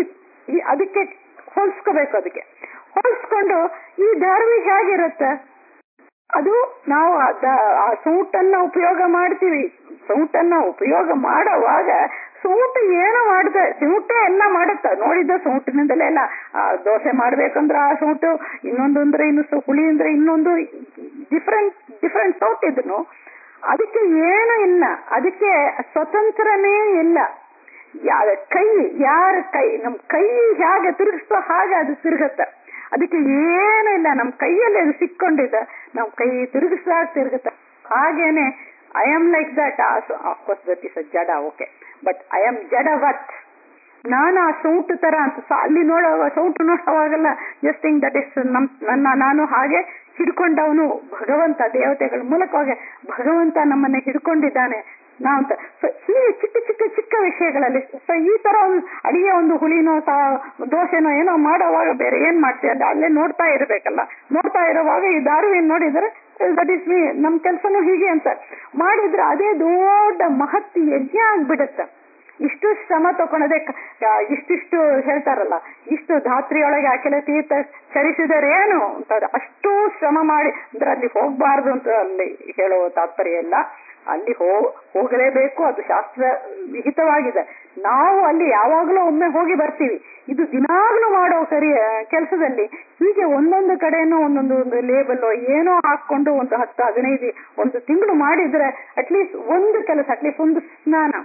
ಈ ಅದಕ್ಕೆ ಹೋಲ್ಸ್ಕೋಬೇಕು ಅದಕ್ಕೆ ಹೋಲ್ಸ್ಕೊಂಡು ಈ ಧಾರ್ವಿ ಹೇಗಿರುತ್ತೆ ಅದು ನಾವು ಆ ಸೌಟನ್ನ ಉಪಯೋಗ ಮಾಡ್ತೀವಿ ಸೌಟನ್ನ ಉಪಯೋಗ ಮಾಡುವಾಗ ಸೌಟು ಏನು ಮಾಡುತ್ತೆ ಸೌಟೇ ಎಲ್ಲ ಮಾಡುತ್ತ ನೋಡಿದ್ದ ಸೌಟಿನಿಂದಲೇ ಎಲ್ಲ ದೋಸೆ ಮಾಡ್ಬೇಕಂದ್ರೆ ಆ ಸೌಟು ಇನ್ನೊಂದು ಅಂದ್ರೆ ಇನ್ನು ಹುಳಿ ಅಂದ್ರೆ ಇನ್ನೊಂದು ಡಿಫ್ರೆಂಟ್ ಡಿಫ್ರೆಂಟ್ ಸೌಟ್ ಇದನ್ನು ಅದಕ್ಕೆ ಏನು ಇಲ್ಲ ಅದಕ್ಕೆ ಸ್ವತಂತ್ರನೇ ಇಲ್ಲ ಯಾರ ಕೈ ಯಾರ ಕೈ ನಮ್ ಕೈ ಹೇಗೆ ತಿರುಗಿಸ್ತೋ ಹಾಗೆ ಅದು ತಿರುಗತ್ತೆ ಅದಕ್ಕೆ ಏನೂ ಇಲ್ಲ ನಮ್ ಕೈಯಲ್ಲಿ ಅದು ಸಿಕ್ಕೊಂಡಿದೆ ನಮ್ ಕೈ ತಿರುಗಿಸ್ದಾಗ ತಿರುಗುತ್ತೆ ಹಾಗೇನೆ I am like that of course that is a ಜಡ ಓಕೆ ಬಟ್ ಐ ಆಮ್ ಜಡವತ್ ನಾನು ಆ ಸೌಟು ತರ ಅಂತ ಅಲ್ಲಿ ನೋಡುವಾಗ ಸೌಟು ನೋಡುವಾಗೆಲ್ಲ ಜಸ್ಟ್ ಥಿಂಗ್ ದಟ್ ಇಸ್ ನಮ್ ನನ್ನ ನಾನು ಹಾಗೆ ಹಿಡ್ಕೊಂಡವನು ಭಗವಂತ ದೇವತೆಗಳ ಮೂಲಕವಾಗಿ ಭಗವಂತ ನಮ್ಮನ್ನ ಹಿಡ್ಕೊಂಡಿದ್ದಾನೆ ನಾವಂತ ಸೊ ಹೀಗೆ ಚಿಕ್ಕ ಚಿಕ್ಕ ಚಿಕ್ಕ ವಿಷಯಗಳಲ್ಲಿ ಸೊ ಈ ತರ ಒಂದು ಅಡಿಗೆ ಒಂದು ಹುಳಿನೋ ದೋಸೆನೋ ಏನೋ ಮಾಡೋವಾಗ ಬೇರೆ ಏನ್ ಮಾಡ್ತೀವಿ ಅದ ಅಲ್ಲೇ ನೋಡ್ತಾ ಇರ್ಬೇಕಲ್ಲ ನೋಡ್ತಾ ಇರುವಾಗ ಈ ದಾರು ಏನ್ ನೋಡಿದ್ರೆ ದಟ್ ಇಸ್ ಮೀ ನಮ್ ಕೆಲ್ಸನೂ ಹೀಗೆ ಅಂತ ಮಾಡಿದ್ರೆ ಅದೇ ದೊಡ್ಡ ಮಹತ್ ಯಜ್ಞ ಆಗ್ಬಿಡುತ್ತೆ ಇಷ್ಟು ಶ್ರಮ ತಗೊಳದೆ ಇಷ್ಟಿಷ್ಟು ಹೇಳ್ತಾರಲ್ಲ ಇಷ್ಟು ಧಾತ್ರಿಯೊಳಗೆ ಹಾಕಿಲ್ಲ ತೀರ್ಥ ಚರಿಸಿದರೇನು ಅಂತ ಅಷ್ಟು ಶ್ರಮ ಮಾಡಿ ಅಂದ್ರೆ ಅಲ್ಲಿ ಹೋಗ್ಬಾರ್ದು ಅಂತ ಅಲ್ಲಿ ಹೇಳೋ ತಾತ್ಪರ್ಯ ಇಲ್ಲ ಅಲ್ಲಿ ಹೋ ಹೋಗಲೇಬೇಕು ಅದು ಶಾಸ್ತ್ರ ವಿಹಿತವಾಗಿದೆ ನಾವು ಅಲ್ಲಿ ಯಾವಾಗಲೂ ಒಮ್ಮೆ ಹೋಗಿ ಬರ್ತೀವಿ ಇದು ದಿನಾಗ್ಲೂ ಮಾಡೋ ಸರಿ ಕೆಲಸದಲ್ಲಿ ಹೀಗೆ ಒಂದೊಂದು ಕಡೆನೂ ಒಂದೊಂದು ಒಂದು ಲೇಬಲ್ ಏನೋ ಹಾಕೊಂಡು ಒಂದು ಹತ್ತು ಹದಿನೈದು ಒಂದು ತಿಂಗಳು ಮಾಡಿದ್ರೆ ಅಟ್ಲೀಸ್ಟ್ ಒಂದು ಕೆಲಸ ಅಟ್ಲೀಸ್ಟ್ ಒಂದು ಸ್ನಾನ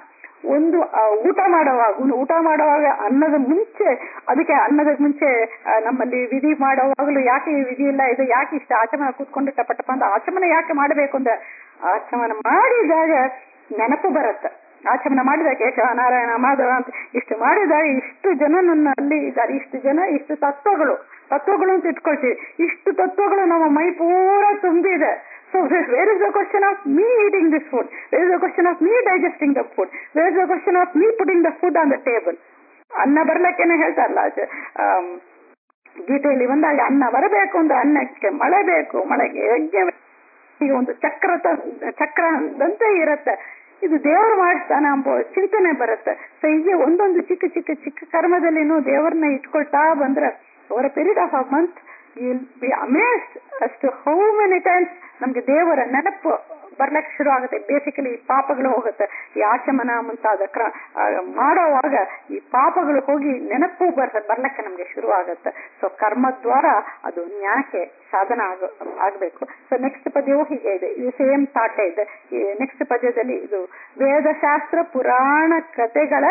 ಒಂದು ಆ, ಊಟ ಮಾಡುವಾಗ ಒಂದು ಊಟ ಮಾಡುವಾಗ ಅನ್ನದ ಮುಂಚೆ ಅದಕ್ಕೆ ಅನ್ನದ ಮುಂಚೆ ಆ, ನಮ್ಮಲ್ಲಿ ವಿಧಿ ಮಾಡುವಾಗಲೂ ಯಾಕೆ ಈ ವಿಧಿ ಇಲ್ಲ ಇದು ಯಾಕೆ ಇಷ್ಟ ಆಚಮನ ಕೂತ್ಕೊಂಡು ಟಪ ಟಪ ಅಂತ ಆಚಮನ ಯಾಕೆ ಮಾಡಬೇಕು ಅಂತ ಆಚಮನ ಮಾಡಿದಾಗ ನೆನಪು ಬರುತ್ತೆ ಆಚಮನ ಮಾಡಿದಾಗ ಕೇಶವ ನಾರಾಯಣ ಮಾಧವ ಅಂತ ಇಷ್ಟು ಮಾಡಿದಾಗ ಇಷ್ಟು ಜನ ನನ್ನ ಅಲ್ಲಿ ಇದ್ದಾರೆ ಇಷ್ಟು ಜನ ಇಷ್ಟು ತತ್ವಗಳು ತತ್ವಗಳು ಅಂತ ಇಟ್ಕೊಳ್ತೀವಿ ಇಷ್ಟು ತತ್ವಗಳು ನಮ್ಮ ಮೈ ಪೂರ ತುಂಬಿದೆ so where is the question of me eating this food where is the question of me digesting the food where is the question of me putting the food on the table ಅನ್ನ ಬರ್ಲಕ್ಕೇನೆ ಹೇಳ್ತಾರಲ್ಲ ಅದು, am, ಗೀತೆಯಲ್ಲಿ ಬಂದಾಗ ಅನ್ನ ಬರಬೇಕು ಅಂದ್ರೆ ಅನ್ನಕ್ಕೆ ಮಳೆ ಬೇಕು ಮಳೆಗೆ ಯಜ್ಞ ಬೇಕು. ಈಗ ಒಂದು ಚಕ್ರ ತ- ಚಕ್ರದಂತೆ ಇರುತ್ತೆ ಇದು ದೇವರು ಮಾಡಿಸ್ತಾನ ಎಂಬ ಚಿಂತನೆ ಬರುತ್ತೆ ಸೊ ಹೀಗೆ ಒಂದೊಂದು ಚಿಕ್ಕ ಚಿಕ್ಕ ಚಿಕ್ಕ ಕರ್ಮದಲ್ಲಿನೂ ದೇವರನ್ನ ಇಟ್ಕೊಳ್ತಾ ಬಂದ್ರೆ over period of a month will be amazed ಅಷ್ಟು ಹೌ ಮೆನಿ ಟೈಮ್ಸ್ ನಮ್ಗೆ ದೇವರ ನೆನಪು ಬರ್ಲಕ್ಕೆ ಶುರು ಆಗುತ್ತೆ ಬೇಸಿಕಲಿ ಪಾಪಗಳು ಹೋಗುತ್ತೆ ಈ ಆಚಮನ ಮುಂತಾದ ಕ್ರ ಆ, ಮಾಡೋವಾಗ ಈ ಪಾಪಗಳು ಹೋಗಿ ನೆನಪು ಬರ್ ಬರ್ಲಕ್ಕೆ ನಮ್ಗೆ ಶುರು ಆಗುತ್ತೆ ಸೊ ಕರ್ಮದ್ವಾರ ಅದು ನ್ಯಾಕೆ ಸಾಧನ ಆಗ ಆಗ್ಬೇಕು ಸೊ ನೆಕ್ಸ್ಟ್ ಪದ್ಯವು ಹೀಗೆ ಇದೆ ಇದು ಸೇಮ್ ತಾಟೆ ಇದೆ ನೆಕ್ಸ್ಟ್ ಪದ್ಯದಲ್ಲಿ ಇದು ವೇದಶಾಸ್ತ್ರ ಪುರಾಣ ಕಥೆಗಳ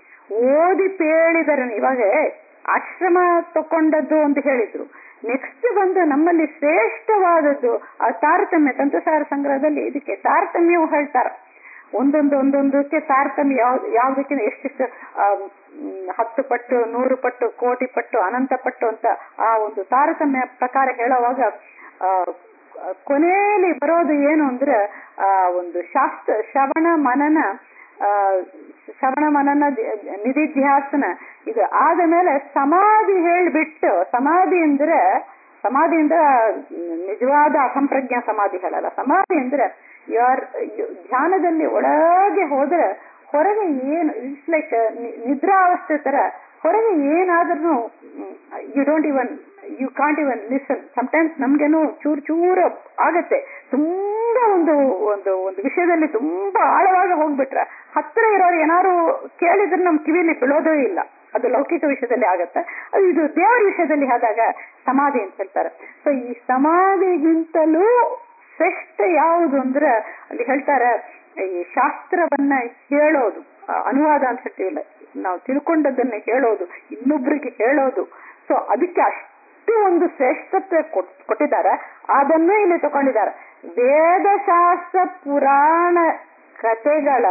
ಓದಿ ಪೇಳಿದರನು ಇವಾಗ ಆಶ್ರಮ ತಕೊಂಡದ್ದು ಅಂತ ಹೇಳಿದ್ರು ನೆಕ್ಸ್ಟ್ ಬಂದು ನಮ್ಮಲ್ಲಿ ಶ್ರೇಷ್ಠವಾದದ್ದು ಆ ತಾರತಮ್ಯ ತಂತ್ರಸಾರ ಸಂಗ್ರಹದಲ್ಲಿ ಇದಕ್ಕೆ ತಾರತಮ್ಯವು ಹೇಳ್ತಾರೆ ಒಂದೊಂದು ಒಂದೊಂದಕ್ಕೆ ತಾರತಮ್ಯ ಯಾವ್ದು ಯಾವ್ದಕ್ಕಿಂತ ಎಷ್ಟೆಷ್ಟು ಆ, ಮ್, ಹತ್ತು ಪಟ್ಟು ನೂರು ಪಟ್ಟು ಕೋಟಿ ಪಟ್ಟು ಅನಂತ ಪಟ್ಟು ಅಂತ ಆ ಒಂದು ತಾರತಮ್ಯ ಪ್ರಕಾರ ಹೇಳುವಾಗ ಆ, ಕೊನೆಯಲ್ಲಿ ಬರೋದು ಏನು ಅಂದ್ರೆ ಆ ಒಂದು ಶಾಸ್ತ್ರ ಶ್ರವಣ ಮನನ ಆ, ಶ್ರವಣ ಮನನ ದಿ- ನಿಧಿಧ್ಯಾಸನ ಇದು ಆದ ಮೇಲೆ ಸಮಾಧಿ ಹೇಳ್ಬಿಟ್ಟು ಸಮಾಧಿ ಅಂದ್ರೆ ಸಮಾಧಿ ಅಂದ್ರೆ ನಿಜವಾದ ಅಸಂಪ್ರಜ್ಞಾ ಸಮಾಧಿ ಹೇಳಲ್ಲ ಸಮಾಧಿ ಅಂದ್ರೆ ಯಾರ್ ಧ್ಯಾನದಲ್ಲಿ ಒಳಗೆ ಹೋದ್ರೆ ಹೊರಗೆ ಏನು ಇಟ್ಸ್ ಲೈಕ್ ನಿದ್ರಾವಸ್ಥೆ ತರ ಹೊರಗೆ ಏನಾದ್ರೂ you don't even you can't even listen sometimes ನಮ್ಗೇನು ಚೂರ್ ಚೂರ ಆಗತ್ತೆ ತುಂಬಾ ಒಂದು ಒಂದು ಒಂದು ವಿಷಯದಲ್ಲಿ ತುಂಬಾ ಆಳವಾಗಿ ಹೋಗ್ಬಿಟ್ರೆ ಹತ್ರ ಇರೋರು ಏನಾದ್ರು ಕೇಳಿದ್ರೆ ನಮ್ ಕಿವಿಯಲ್ಲಿ ಬೀಳೋದೇ ಇಲ್ಲ ಅದು ಲೌಕಿಕ ವಿಷಯದಲ್ಲಿ ಆಗತ್ತೆ ಅದು ಇದು ದೇವರ ವಿಷಯದಲ್ಲಿ ಆದಾಗ ಸಮಾಧಿ ಅಂತ ಹೇಳ್ತಾರೆ ಸೊ ಈ ಸಮಾಧಿಗಿಂತಲೂ ಶ್ರೇಷ್ಠ ಯಾವುದು ಅಂದ್ರೆ ಅಲ್ಲಿ ಹೇಳ್ತಾರೆ ಈ ಶಾಸ್ತ್ರವನ್ನ ಹೇಳೋದು ಆ, ಅನುವಾದ ಅಂತ ಹೇಳ್ತೀವಿಲ್ಲ ನಾವು ತಿಳ್ಕೊಂಡದ್ದನ್ನ ಹೇಳೋದು ಇನ್ನೊಬ್ರಿಗೆ ಹೇಳೋದು ಸೊ ಅದಕ್ಕೆ ಅಷ್ಟು ಒಂದು ಶ್ರೇಷ್ಠತೆ ಕೊಟ್- ಕೊಟ್ಟಿದ್ದಾರೆ ಅದನ್ನೇ ಇಲ್ಲಿ ತಗೊಂಡಿದ್ದಾರೆ ವೇದಶಾಸ್ತ್ರ ಪುರಾಣ ಕಥೆಗಳ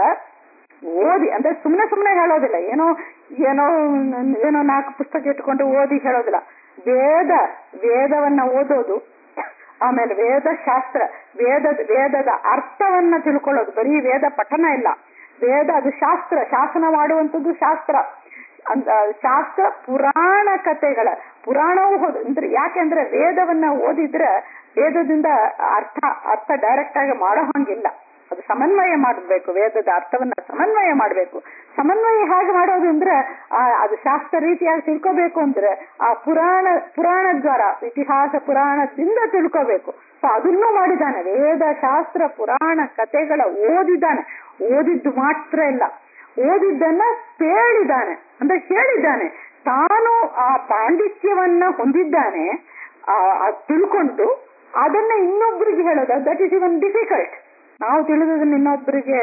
ಓದಿ ಅಂದ್ರೆ ಸುಮ್ನೆ ಸುಮ್ನೆ ಹೇಳೋದಿಲ್ಲ ಏನೋ ಏನೋ ಏನೋ ನಾಲ್ಕು ಪುಸ್ತಕ ಇಟ್ಕೊಂಡು ಓದಿ ಹೇಳೋದಿಲ್ಲ ವೇದ ವೇದವನ್ನ ಓದೋದು ಆಮೇಲೆ ವೇದ ಶಾಸ್ತ್ರ ವೇದದ ವೇದದ ಅರ್ಥವನ್ನ ತಿಳ್ಕೊಳ್ಳೋದು ಬರೀ ವೇದ ಪಠನ ಇಲ್ಲ ವೇದ ಅದು ಶಾಸ್ತ್ರ ಶಾಸನ ಮಾಡುವಂಥದ್ದು ಶಾಸ್ತ್ರ ಅಂದ ಶಾಸ್ತ್ರ ಪುರಾಣ ಕಥೆಗಳ ಪುರಾಣವೂ ಹೌದು ಅಂದ್ರೆ ಯಾಕೆಂದ್ರೆ ವೇದವನ್ನ ಓದಿದ್ರೆ ವೇದದಿಂದ ಅರ್ಥ ಅರ್ಥ ಡೈರೆಕ್ಟ್ ಆಗಿ ಮಾಡೋ ಹಂಗಿಲ್ಲ ಅದು ಸಮನ್ವಯ ಮಾಡಬೇಕು ವೇದದ ಅರ್ಥವನ್ನ ಸಮನ್ವಯ ಮಾಡಬೇಕು ಸಮನ್ವಯ ಹೇಗೆ ಮಾಡೋದು ಅಂದ್ರೆ ಆ ಅದು ಶಾಸ್ತ್ರ ರೀತಿಯಾಗಿ ತಿಳ್ಕೋಬೇಕು ಅಂದ್ರೆ ಆ ಪುರಾಣ ಪುರಾಣ ದ್ವಾರ ಇತಿಹಾಸ ಪುರಾಣದಿಂದ ತಿಳ್ಕೋಬೇಕು ಸೊ ಅದನ್ನೂ ಮಾಡಿದ್ದಾನೆ ವೇದ ಶಾಸ್ತ್ರ ಪುರಾಣ ಕಥೆಗಳ ಓದಿದ್ದಾನೆ ಓದಿದ್ದು ಮಾತ್ರ ಇಲ್ಲ ಓದಿದ್ದನ್ನ ಹೇಳಿದ್ದಾನೆ ಅಂದ್ರೆ ಹೇಳಿದ್ದಾನೆ ತಾನು ಆ ಪಾಂಡಿತ್ಯವನ್ನ ಹೊಂದಿದ್ದಾನೆ ಆ ಅದ್ ತಿಳ್ಕೊಂಡು ಅದನ್ನ ಇನ್ನೊಬ್ಬರಿಗೆ ಹೇಳೋದು ದಟ್ ಈಸ್ ಇವನ್ ಡಿಫಿಕಲ್ಟ್ ನಾವು ತಿಳಿದದನ್ನ ಇನ್ನೊಬ್ಬರಿಗೆ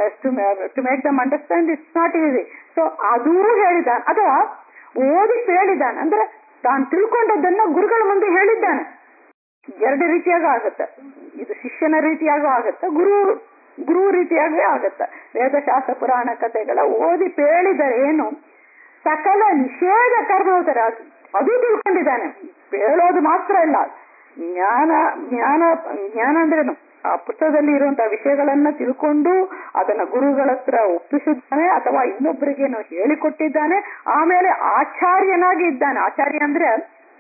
to make them understand it's not easy so ಅದೂ ಹೇಳಿದ್ದಾನೆ ಅಥವಾ ಓದಿ ಹೇಳಿದ್ದಾನೆ ಅಂದ್ರೆ ತಾನು ತಿಳ್ಕೊಂಡದ್ದನ್ನ ಗುರುಗಳ ಮುಂದೆ ಹೇಳಿದ್ದಾನೆ ಎರಡು ರೀತಿಯಾಗೂ ಆಗುತ್ತೆ ಇದು ಶಿಷ್ಯನ ರೀತಿಯಾಗೂ ಆಗುತ್ತೆ ಗುರು ಗುರು ರೀತಿಯಾಗೂ ಆಗುತ್ತೆ ವೇದಶಾಸ್ತ್ರ ಪುರಾಣ ಕಥೆಗಳ ಓದಿ ಪೇಳಿದರೆ ಏನು ಸಕಲ ನಿಷೇಧ ಕರ್ಮೋತ್ತರ ಅದು ತಿಳ್ಕೊಂಡಿದ್ದಾನೆ ಹೇಳೋದು ಮಾತ್ರ ಇಲ್ಲ ಜ್ಞಾನ ಜ್ಞಾನ ಜ್ಞಾನ ಅಂದ್ರೇನು ಆ ಪುಸ್ತಕದಲ್ಲಿ ಇರುವಂತಹ ವಿಷಯಗಳನ್ನ ತಿಳ್ಕೊಂಡು ಅದನ್ನ ಗುರುಗಳ ಹತ್ರ ಒಪ್ಪಿಸಿದ್ದಾನೆ ಅಥವಾ ಇನ್ನೊಬ್ಬರಿಗೇನು ಹೇಳಿಕೊಟ್ಟಿದ್ದಾನೆ ಆಮೇಲೆ ಆಚಾರ್ಯನಾಗಿ ಇದ್ದಾನೆ ಆಚಾರ್ಯ ಅಂದ್ರೆ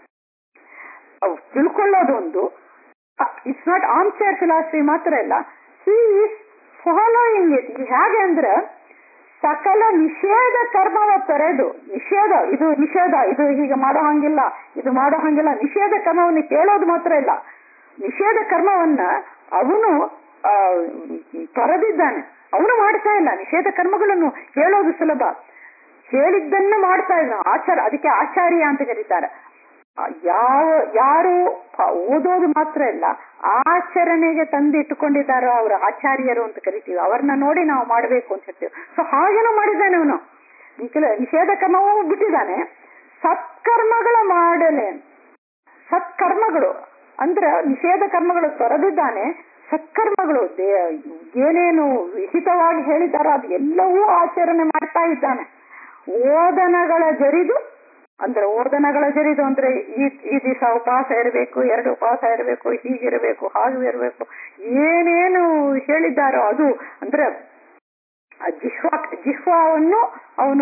ಅವ್ ತಿಳ್ಕೊಳ್ಳೋದು ಒಂದು it's not armchair philosophy ಮಾತ್ರ ಇಲ್ಲ ಹಿ ಈಸ್ ಫಾಲೋಯಿಂಗ್ ಇಟ್ ಹೇಗೆ ಅಂದ್ರೆ ಸಕಲ ನಿಷೇಧ ಕರ್ಮವ ತೊರೆದು ನಿಷೇಧ ಇದು ನಿಷೇಧ ಇದು ಹೀಗೆ ಮಾಡೋ ಹಂಗಿಲ್ಲ ಇದು ಮಾಡೋ ಹಂಗಿಲ್ಲ ನಿಷೇಧ ಕರ್ಮವನ್ನು ಕೇಳೋದು ಮಾತ್ರ ಇಲ್ಲ ನಿಷೇಧ ಕರ್ಮವನ್ನ ಅವನು ಆ, ತೊರೆದಿದ್ದಾನೆ ಅವನು ಮಾಡ್ತಾ ಇಲ್ಲ ನಿಷೇಧ ಕರ್ಮಗಳನ್ನು ಹೇಳೋದು ಸುಲಭ ಹೇಳಿದ್ದನ್ನ ಮಾಡ್ತಾ ಇದ್ದ ಆಚಾರ ಅದಕ್ಕೆ ಆಚಾರ್ಯ ಅಂತ ಕರೀತಾರೆ ಆ ಯಾವ ಯಾರು ಪ- ಓದೋದು ಮಾತ್ರ ಇಲ್ಲ ಆಚರಣೆಗೆ ತಂದಿಟ್ಟುಕೊಂಡಿದ್ದಾರೋ ಅವರು ಆಚಾರ್ಯರು ಅಂತ ಕರಿತೀವಿ ಅವ್ರನ್ನ ನೋಡಿ ನಾವು ಮಾಡಬೇಕು ಅಂತ ಹೇಳ್ತೀವಿ ಸೊ ಹಾಗೇನೋ ಮಾಡಿದ್ದಾನೆ ಅವನು ನಿಷೇಧ ಕರ್ಮವೂ ಬಿಟ್ಟಿದ್ದಾನೆ ಸತ್ಕರ್ಮಗಳ ಮಾಡಲೆ ಸತ್ಕರ್ಮಗಳು ಅಂದ್ರೆ ನಿಷೇಧ ಕರ್ಮಗಳು ತೊರೆದಿದ್ದಾನೆ ಸತ್ಕರ್ಮಗಳು ದೇ- ಏನೇನು ವಿಹಿತವಾಗಿ ಹೇಳಿದ್ದಾರೋ ಅದು ಎಲ್ಲವೂ ಆಚರಣೆ ಮಾಡ್ತಾ ಇದ್ದಾನೆ ಓದನಗಳ ಜರಿದು ಅಂದ್ರೆ ಓದನಗಳ ಜರಿದು ಅಂದ್ರೆ ಈ ಈ ದಿವಸ ಉಪವಾಸ ಇರಬೇಕು ಎರಡು ಉಪವಾಸ ಇರಬೇಕು ಹೀಗಿರಬೇಕು ಹಾಗೆ ಇರಬೇಕು ಏನೇನು ಹೇಳಿದ್ದಾರೋ ಅದು ಅಂದ್ರೆ ಆ ಜಿಹ್ವಾ ಜಿಹ್ವಾವನ್ನು ಅವನು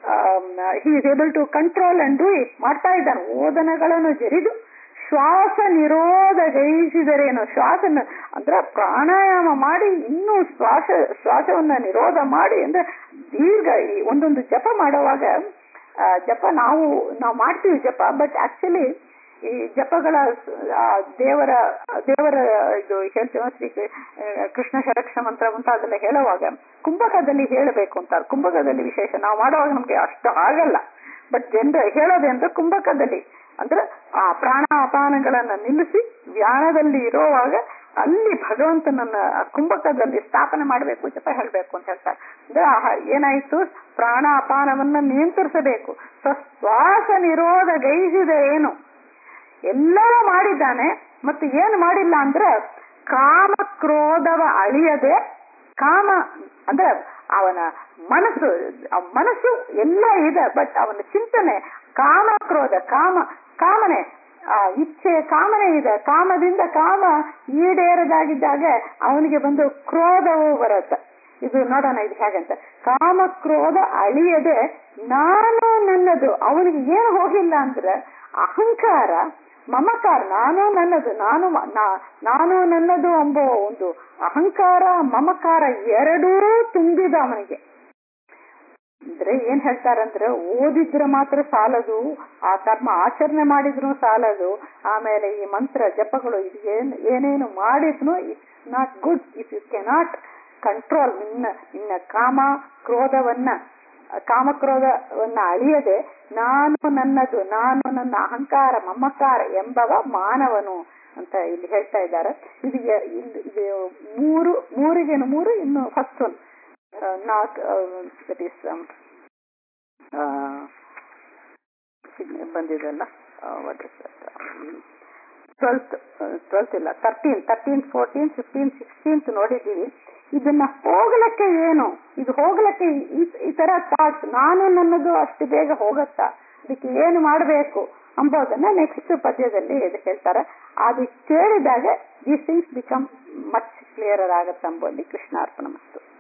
he is able to control and do it ಮಾಡ್ತಾ ಇದ್ದಾನೆ ಓದನಗಳನ್ನು ಜರಿದು ಶ್ವಾಸ ನಿರೋಧಗೈಸಿದರೇನು ಶ್ವಾಸನ ಅಂದ್ರೆ ಪ್ರಾಣಾಯಾಮ ಮಾಡಿ ಇನ್ನೂ ಶ್ವಾಸ ಶ್ವಾಸವನ್ನ ನಿರೋಧ ಮಾಡಿ ಅಂದ್ರೆ ದೀರ್ಘ ಈ ಒಂದೊಂದು ಜಪ ಮಾಡುವಾಗ ಆ, ಜಪ ನಾವು ನಾವು ಮಾಡ್ತೀವಿ ಜಪ ಬಟ್ ಆಕ್ಚುಲಿ ಈ ಜಪಗಳ ಆ, ದೇವರ ದೇವರ ಇದು ಹೇಳ್ತೇವೆ ಶ್ರೀ ಕೃ- ಆ, ಕೃಷ್ಣ ಶರಕ್ಷ ಮಂತ್ರ ಮುಂತಾದೆಲ್ಲ ಹೇಳುವಾಗ ಕುಂಭಕದಲ್ಲಿ ಹೇಳಬೇಕು ಅಂತಾರೆ ಕುಂಭಕದಲ್ಲಿ ವಿಶೇಷ ನಾವು ಮಾಡುವಾಗ ನಮ್ಗೆ ಅಷ್ಟು ಆಗಲ್ಲ ಬಟ್ ಜನರ ಹೇಳೋದೇಂದ್ರೆ ಕುಂಭಕದಲ್ಲಿ ಅಂದ್ರೆ ಆ ಪ್ರಾಣ ಅಪಾನಗಳನ್ನ ನಿಲ್ಲಿಸಿ ಧ್ಯಾನದಲ್ಲಿ ಇರೋವಾಗ ಅಲ್ಲಿ ಭಗವಂತನನ್ನ ಆ ಕುಂಭಕದಲ್ಲಿ ಸ್ಥಾಪನೆ ಮಾಡಬೇಕು ಜಪ ಹೇಳ್ಬೇಕು ಅಂತ ಹೇಳ್ತಾರೆ ಅಂದ್ರೆ ಆ ಏನಾಯ್ತು ಪ್ರಾಣ ಅಪಾನವನ್ನ ನಿಯಂತ್ರಿಸಬೇಕು ಸೊ ಶ್ವಾಸ ನಿರೋಧ ಗೈಸಿದ ಏನು ಎಲ್ಲವೂ ಮಾಡಿದ್ದಾನೆ ಮತ್ತು ಏನು ಮಾಡಿಲ್ಲ ಅಂದ್ರೆ ಕಾಮ ಕ್ರೋಧವ ಅಳಿಯದೆ ಕಾಮ ಅಂದ್ರೆ ಅವನ ಮನಸ್ಸು ಆ ಮನಸ್ಸು ಎಲ್ಲ ಇದೆ ಬಟ್ ಅವನ ಚಿಂತನೆ ಕಾಮ ಕ್ರೋಧ ಕಾಮ ಕಾಮನೆ ಆ ಇಚ್ಛೆ ಕಾಮನೆ ಇದೆ ಕಾಮದಿಂದ ಕಾಮ ಈಡೇರದಾಗಿದ್ದಾಗ ಅವನಿಗೆ ಬಂದು ಕ್ರೋಧವೂ ಬರುತ್ತೆ ಇದು ನೋಡೋಣ ಇದು ಹೇಗಂತ ಕಾಮ ಕ್ರೋಧ ಅಳಿಯದೆ ನಾನು ನನ್ನದು ಅವನಿಗೆ ಏನು ಹೋಗಿಲ್ಲ ಅಂದ್ರೆ ಅಹಂಕಾರ ಮಮಕಾರ ನಾನು ನನ್ನದು ನಾನು ಮ- ನಾ- ನಾನು ನನ್ನದು ಎಂಬ ಒಂದು ಅಹಂಕಾರ ಮಮಕಾರ ಎರಡೂ ತುಂಬಿದ ಅವನಿಗೆ ಅಂದ್ರೆ ಏನ್ ಹೇಳ್ತಾರಂದ್ರೆ ಓದಿದ್ರೆ ಮಾತ್ರ ಸಾಲದು ಆ ಕರ್ಮ ಆಚರಣೆ ಮಾಡಿದ್ರು ಸಾಲದು ಆಮೇಲೆ ಈ ಮಂತ್ರ ಜಪಗಳು ಇದು ಏನ್ ಏನೇನು ಮಾಡಿದ್ರು it's not good if you cannot control ನಿನ್ನ ನಿನ್ನ ಕಾಮ ಕ್ರೋಧವನ್ನ ಕಾಮಕ್ರೋಧವನ್ನ ಅಳಿಯದೆ ನಾನು ನನ್ನದು ನಾನು ನನ್ನ ಅಹಂಕಾರ ಮಮಕಾರ ಎಂಬವ ಮಾನವನು ಅಂತ ಇಲ್ಲಿ ಹೇಳ್ತಾ ಇದ್ದಾರೆ ಇದು ಎ- ಇಲ್ಲಿ ಇದು ಮೂರು ಮೂರಿಗೇನು ಮೂರು ಇನ್ನು first one not that is ಬಂದಿದೆಲ್ಲ ವಾಟ್ ಇಸ್ ಟ್ವೆಲ್ತ್ ಟ್ವೆಲ್ತ್ ಇಲ್ಲ thirteen thirteen fourteen fifteen sixteenth ನೋಡಿದ್ದೀವಿ ಇದನ್ನ ಹೋಗ್ಲಕ್ಕೆ ಏನು ಇದು ಹೋಗ್ಲಕ್ಕೆ ಈ- ಈ ತರ ಥಾಟ್ಸ್ ನಾನು ನನ್ನದು ಅಷ್ಟು ಬೇಗ ಹೋಗತ್ತಾ ಅದಕ್ಕೆ ಏನು ಮಾಡಬೇಕು ಅಂಬೋದನ್ನ ನೆಕ್ಸ್ಟ್ ಪದ್ಯದಲ್ಲಿ ಇದು ಹೇಳ್ತಾರೆ ಅದು ಕೇಳಿದಾಗ these things become much clear ಆಗತ್ತೆ ಅಂಬೋಲ್ಲಿ ಕೃಷ್ಣಾರ್ಪಣ ಮತ್ತು